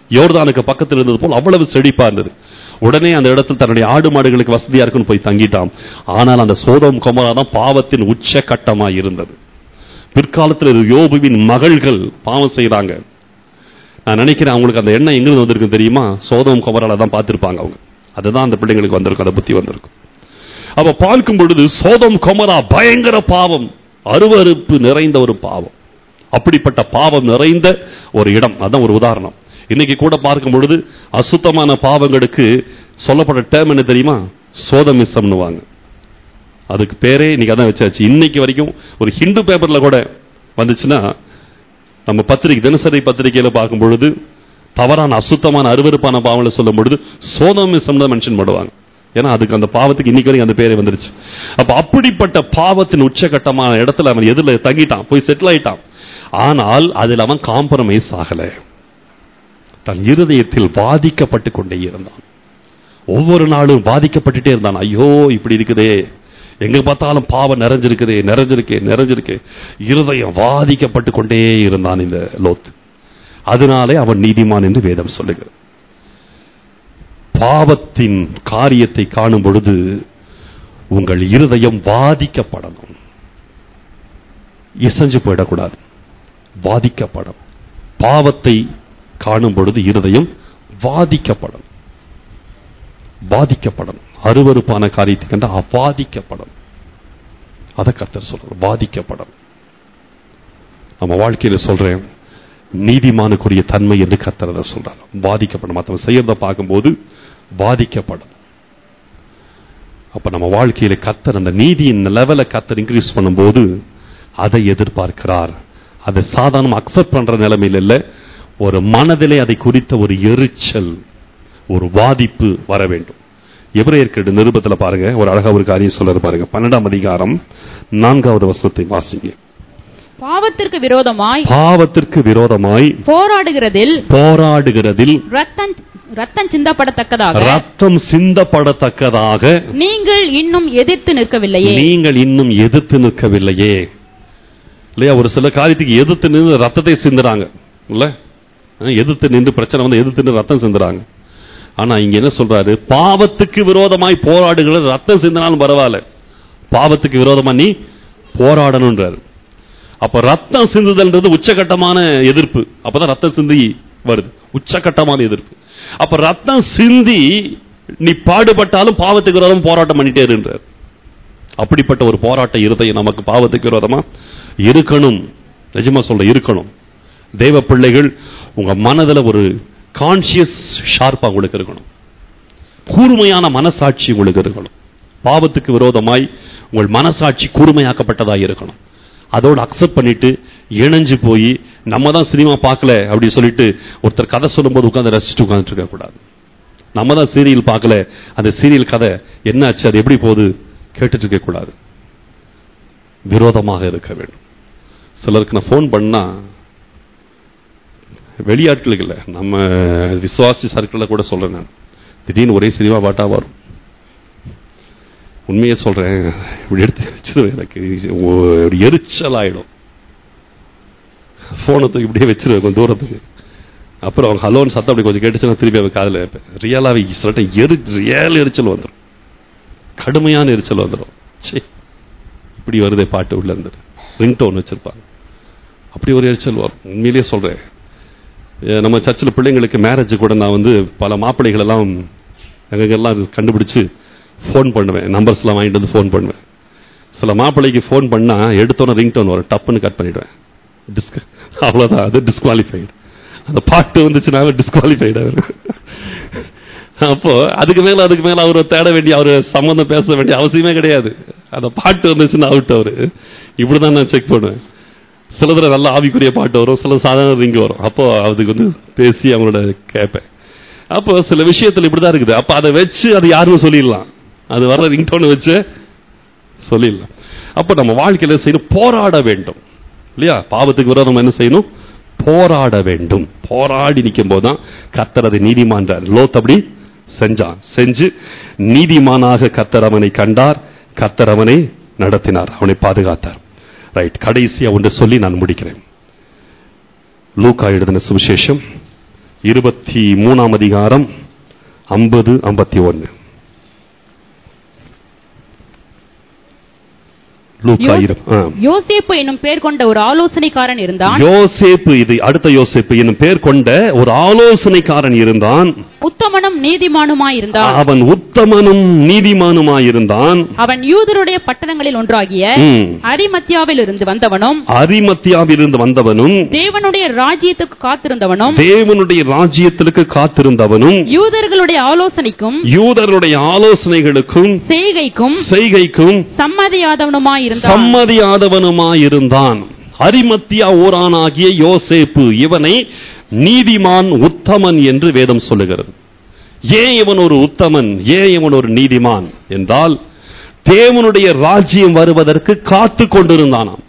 யோர்தானுக்கு பக்கத்தில் இருந்தது போல் அவ்வளவு செழிப்பா இருந்தது உடனே அந்த இடத்தில் தன்னுடைய ஆடு மாடுகளுக்கு வசதியா இருக்குன்னு போய் தங்கிட்டான் ஆனால் அந்த சோதம் குமரா தான் பாவத்தின் உச்சகட்டமா இருந்தது பிற்காலத்தில் யோபுவின் மகள்கள் பாவம் செய்றாங்க நான் நினைக்கிறேன் அவங்களுக்கு அந்த எண்ணம் எங்கிருந்து வந்திருக்கு தெரியுமா சோதம் குமரால தான் பார்த்திருப்பாங்க அவங்க அதுதான் அந்த பிள்ளைங்களுக்கு வந்திருக்கும் அந்த புத்தி வந்திருக்கும் அப்ப பார்க்கும் பொழுது சோதம் குமரா பயங்கர பாவம் அருவருப்பு நிறைந்த ஒரு பாவம் அப்படிப்பட்ட பாவம் நிறைந்த ஒரு இடம் அதான் ஒரு உதாரணம் இன்னைக்கு கூட பார்க்கும் பொழுது அசுத்தமான பாவங்களுக்கு சொல்லப்பட்ட டேர்ம் என்ன தெரியுமா சோதமிசம்னுவாங்க அதுக்கு பேரே இன்னைக்கு அதான் வச்சாச்சு இன்னைக்கு வரைக்கும் ஒரு ஹிந்து பேப்பர்ல கூட வந்துச்சுன்னா நம்ம பத்திரிகை தினசரி பத்திரிகையில பார்க்கும் பொழுது தவறான அசுத்தமான அருவருப்பான பாவங்களை சொல்லும் பொழுது சோதமிசம் தான் மென்ஷன் பண்ணுவாங்க ஏன்னா அதுக்கு அந்த பாவத்துக்கு இன்னைக்கு வரைக்கும் அந்த பேரே வந்துருச்சு அப்ப அப்படிப்பட்ட பாவத்தின் உச்சகட்டமான இடத்துல அவன் எதுல தங்கிட்டான் போய் செட்டில் ஆயிட்டான் ஆனால் அதில் அவன் காம்ப்ரமைஸ் ஆகல தன் இருதயத்தில் பாதிக்கப்பட்டு கொண்டே இருந்தான் ஒவ்வொரு நாளும் பாதிக்கப்பட்டுட்டே இருந்தான் ஐயோ இப்படி இருக்குதே எங்க பார்த்தாலும் பாவம் நிறைஞ்சிருக்குதே நிறைஞ்சிருக்கே நிறைஞ்சிருக்கே இருதயம் பாதிக்கப்பட்டு கொண்டே இருந்தான் இந்த லோத் அதனாலே அவன் நீதிமான் என்று வேதம் சொல்லுகிறது பாவத்தின் காரியத்தை காணும் பொழுது உங்கள் இருதயம் பாதிக்கப்படணும் இசைஞ்சு போயிடக்கூடாது வாதிக்கப்படும் பாவத்தை காணும் பொழுது இருதயம் வாதிக்கப்படும் பாதிக்கப்படும் அருவருப்பான காரியத்தை கண்டு அவாதிக்கப்படும் அதை கர்த்தர் சொல்றார் வாதிக்கப்படும் நம்ம வாழ்க்கையில சொல்றேன் நீதிமானுக்குரிய தன்மை என்று கர்த்தர் அதை சொல்றார் பாதிக்கப்படும் மற்றவன் செய்யறத பார்க்கும்போது பாதிக்கப்படும் அப்ப நம்ம வாழ்க்கையில கர்த்தர் அந்த நீதியின் லெவலை கர்த்தர் இன்க்ரீஸ் பண்ணும்போது அதை எதிர்பார்க்கிறார் அதை சாதாரண அக்செப்ட் பண்ற நிலைமையில் இல்ல ஒரு மனதிலே அதை குறித்த ஒரு எரிச்சல் ஒரு வாதிப்பு வர வேண்டும் எபிரேயர்க்கு நிருபத்துல பாருங்க ஒரு அழகா ஒரு காரியம் சொல்றாரு பாருங்க பன்னெண்டாம் அதிகாரம் நான்காவது வசனத்தை வாசிங்க பாவத்திற்கு விரோதமாய் பாவத்திற்கு விரோதமாய் போராடுகிறதில் போராடுகிறதில் ரத்தம் ரத்தம் சிந்தப்படத்தக்கதாக ரத்தம் சிந்தப்படத்தக்கதாக நீங்கள் இன்னும் எதிர்த்து நிற்கவில்லையே நீங்கள் இன்னும் எதிர்த்து நிற்கவில்லையே இல்லையா ஒரு சில காரியத்துக்கு எதிர்த்து நின்று ரத்தத்தை சிந்துறாங்க இல்ல அஹ் எதிர்த்து நின்று பிரச்சனை வந்து எதிர்த்து நின்று ரத்தம் சிந்துறாங்க ஆனா இங்க என்ன சொல்றாரு பாவத்துக்கு விரோதமாய் போராடுகிற ரத்தம் சிந்தினாலும் பரவாயில்ல பாவத்துக்கு விரோதமா நீ போராடணும்ன்றாரு அப்ப ரத்தம் சிந்துதல்ன்றது உச்சகட்டமான எதிர்ப்பு அப்பதான் ரத்தம் சிந்தி வருது உச்சகட்டமான எதிர்ப்பு அப்ப ரத்தம் சிந்தி நீ பாடுபட்டாலும் பாவத்துக்கு விரோதம் போராட்டம் பண்ணிட்டே இருன்றார் அப்படிப்பட்ட ஒரு போராட்ட இருதயம் நமக்கு பாவத்துக்கு விரோதமா இருக்கணும் நிஜமா சொல்ற இருக்கணும் தேவ பிள்ளைகள் உங்க மனதுல ஒரு கான்சியஸ் ஷார்ப்பா உங்களுக்கு இருக்கணும் கூர்மையான மனசாட்சி உங்களுக்கு இருக்கணும் பாவத்துக்கு விரோதமாய் உங்கள் மனசாட்சி கூர்மையாக்கப்பட்டதா இருக்கணும் அதோட அக்செப்ட் பண்ணிட்டு இணைஞ்சு போய் நம்ம தான் சினிமா பார்க்கல அப்படி சொல்லிட்டு ஒருத்தர் கதை சொல்லும்போது உட்கார்ந்து ரசிச்சுட்டு உட்கார்ந்துட்டு இருக்க கூடாது நம்ம தான் சீரியல் பார்க்கல அந்த சீரியல் கதை என்னாச்சு அது எப்படி போகுது கேட்டுட்டு இருக்க கூடாது விரோதமாக இருக்க வேண்டும் சிலருக்கு நான் ஃபோன் பண்ணா வெளியாட்களுக்கு இல்லை நம்ம விசுவாசி சர்க்கிளில் கூட சொல்றேன் நான் திடீர்னு ஒரே சினிமா பாட்டா வரும் உண்மையை சொல்றேன் இப்படி எடுத்து வச்சிருவேன் எனக்கு ஒரு எரிச்சல் ஆயிடும் போனை தூக்கி இப்படியே வச்சிருவேன் கொஞ்சம் தூரத்துக்கு அப்புறம் அவங்க ஹலோன்னு சத்தம் அப்படி கொஞ்சம் கேட்டுச்சுன்னா திருப்பி அவன் காதில் வைப்பேன் ரியலாகவே சில டைம் எரி ரியல் எரிச்சல் வந்துடும் கடுமையான எரிச்சல் வந்துடும் சே இப்படி வருதே பாட்டு உள்ள இருந்து ரிங்டோன் வச்சிருப்பாங்க அப்படி ஒரு எரிச்சல் வரும் உண்மையிலேயே சொல்றேன் அஹ் நம்ம சர்ச்சில் பிள்ளைங்களுக்கு மேரேஜ் கூட நான் வந்து பல மாப்பிள்ளைகள் எல்லாம் எங்கெல்லாம் அது கண்டுபிடிச்சு ஃபோன் பண்ணுவேன் நம்பர்ஸ்லாம் வாங்கிட்டு வந்து ஃபோன் பண்ணுவேன் சில மாப்பிள்ளைக்கு ஃபோன் பண்ணா எடுத்தோன்னே ரிங்டோன் வரும் டப்புன்னு கட் பண்ணிடுவேன் டிஸ்க் அவ்வளோதான் அது டிஸ்குவாலிஃபைடு அந்த பாட்டு வந்துச்சுனாவே டிஸ்குவாலிஃபைடு அவர் அப்போ அதுக்கு மேல அதுக்கு மேல அவரை தேட வேண்டிய அவரு சம்மந்தம் பேச வேண்டிய அவசியமே கிடையாது அந்த பாட்டு வந்துச்சுன்னா அவுட் அவரு இப்படிதான் நான் செக் பண்ணுவேன் சில தடவை நல்ல ஆவிக்குரிய பாட்டு வரும் சில சாதாரண ரிங்கு வரும் அப்போ அதுக்கு வந்து பேசி அவங்களோட கேட்பேன் அப்போ சில விஷயத்துல இப்படிதான் இருக்குது அப்ப அதை வச்சு அது யாருன்னு சொல்லிடலாம் அது வர ரிங்டோன் வச்சு சொல்லிடலாம் அப்ப நம்ம வாழ்க்கையில செய்யணும் போராட வேண்டும் இல்லையா பாவத்துக்கு விரோதம் என்ன செய்யணும் போராட வேண்டும் போராடி நிற்கும் போதுதான் கத்தர் அதை நீதிமான்றார் லோத் அப்படி செஞ்சான் செஞ்சு நீதிமானாக கத்தர் அவனை கண்டார் கத்தர் அவனை நடத்தினார் அவனை பாதுகாத்தார் ரைட் கடைசியா ஒன்று சொல்லி நான் முடிக்கிறேன் லூக்கா எழுதின சுவிசேஷம் இருபத்தி மூணாம் அதிகாரம் ஐம்பது ஐம்பத்தி ஒன்னு லூக்கா யோஸ்- இரு- ஆ. யோசேப்பு என்னும் பேர் கொண்ட ஒரு ஆலோசனைக்காரன் இருந்தான் யோசேப்பு இது அடுத்த யோசேப்பு என்னும் பேர் கொண்ட ஒரு ஆலோசனைக்காரன் இருந்தான் உத்தமனும் நீதிமானுமாயிருந்தான் அவன் உத்தமனும் நீதிமானுமாயிருந்தான் அவன் யூதருடைய பட்டணங்களில் ஒன்றாகிய ம். அரிமத்தியாவில் இருந்து வந்தவனும் அரிமத்தியாவிலிருந்து வந்தவனும் தேவனுடைய ராஜ்யத்துக்கு காத்திருந்தவனும் தேவனுடைய ராஜ்யத்திற்கு காத்திருந்தவனும் யூதர்களுடைய ஆலோசனைக்கும் யூதருடைய ஆலோசனைகளுக்கும் செய்கைக்கும் செய்கைக்கும் சம்மதியாதவனுமாயிருந்தான் சம்மதியாதவனுமாயிருந்தான் அரிமத்தியா ஊரானாகிய யோசேப்பு இவனை நீதிமான் உத்தமன் என்று வேதம் சொல்லுகிறது ஏன் இவன் ஒரு உத்தமன் ஏன் இவன் ஒரு நீதிமான் என்றால் தேவனுடைய ராஜ்யம் வருவதற்கு காத்து கொண்டிருந்தானாம்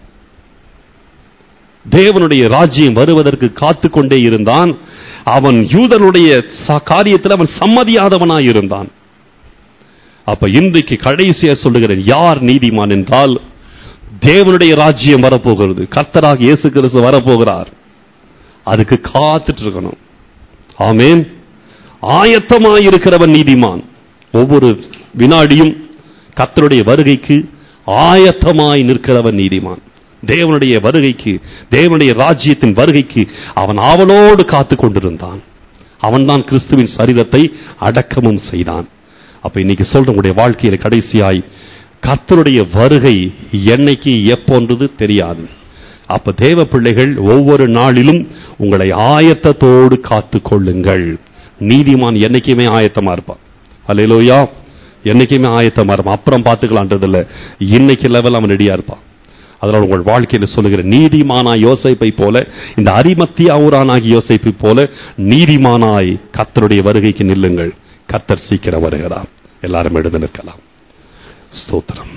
தேவனுடைய ராஜ்யம் வருவதற்கு காத்து கொண்டே இருந்தான் அவன் யூதனுடைய ச- காரியத்தில் அவன் சம்மதியாதவனாய் இருந்தான் அப்ப இன்றைக்கு கடைசியா சொல்லுகிறேன் யார் நீதிமான் என்றால் தேவனுடைய ராஜ்யம் வரப்போகிறது கர்த்தராக இயேசு கிறிஸ்து வரப்போகிறார் அதுக்கு காத்துட்டு இருக்கணும் ஆமென் ஆயத்தமாய் இருக்கிறவன் நீதிமான் ஒவ்வொரு வினாடியும் கர்த்தருடைய வருகைக்கு ஆயத்தமாய் நிற்கிறவன் நீதிமான் தேவனுடைய வருகைக்கு தேவனுடைய ராஜ்யத்தின் வருகைக்கு அவன் ஆவலோடு காத்து கொண்டிருந்தான் அவன்தான் கிறிஸ்துவின் சரீரத்தை அடக்கமும் செய்தான் அப்ப இன்னைக்கு சொல்ற உங்களுடைய வாழ்க்கையில கடைசியாய் கர்த்தருடைய வருகை என்னைக்கு எப்போன்றது தெரியாது அப்ப தேவ பிள்ளைகள் ஒவ்வொரு நாளிலும் உங்களை ஆயத்தத்தோடு காத்து கொள்ளுங்கள் நீதிமான் என்னைக்குமே ஆயத்தமா இருப்பான் அல்லையிலோயா என்னைக்குமே ஆயத்தமா இருப்பான் அப்புறம் பார்த்துக்கலான்றது இல்ல இன்னைக்கு லெவல் அவன் ரெடியா இருப்பான் அதனால் உங்கள் வாழ்க்கையில சொல்லுகிற நீதிமானா யோசைப்பை போல இந்த அரிமத்தியாவூரானாகி யோசைப்பை போல நீதிமானாய் கர்த்தருடைய வருகைக்கு நில்லுங்கள் கர்த்தர் சீக்கிரம் வருகிறார் எல்லாரும் எழுந்து நிற்கலாம் ஸ்தோத்திரம்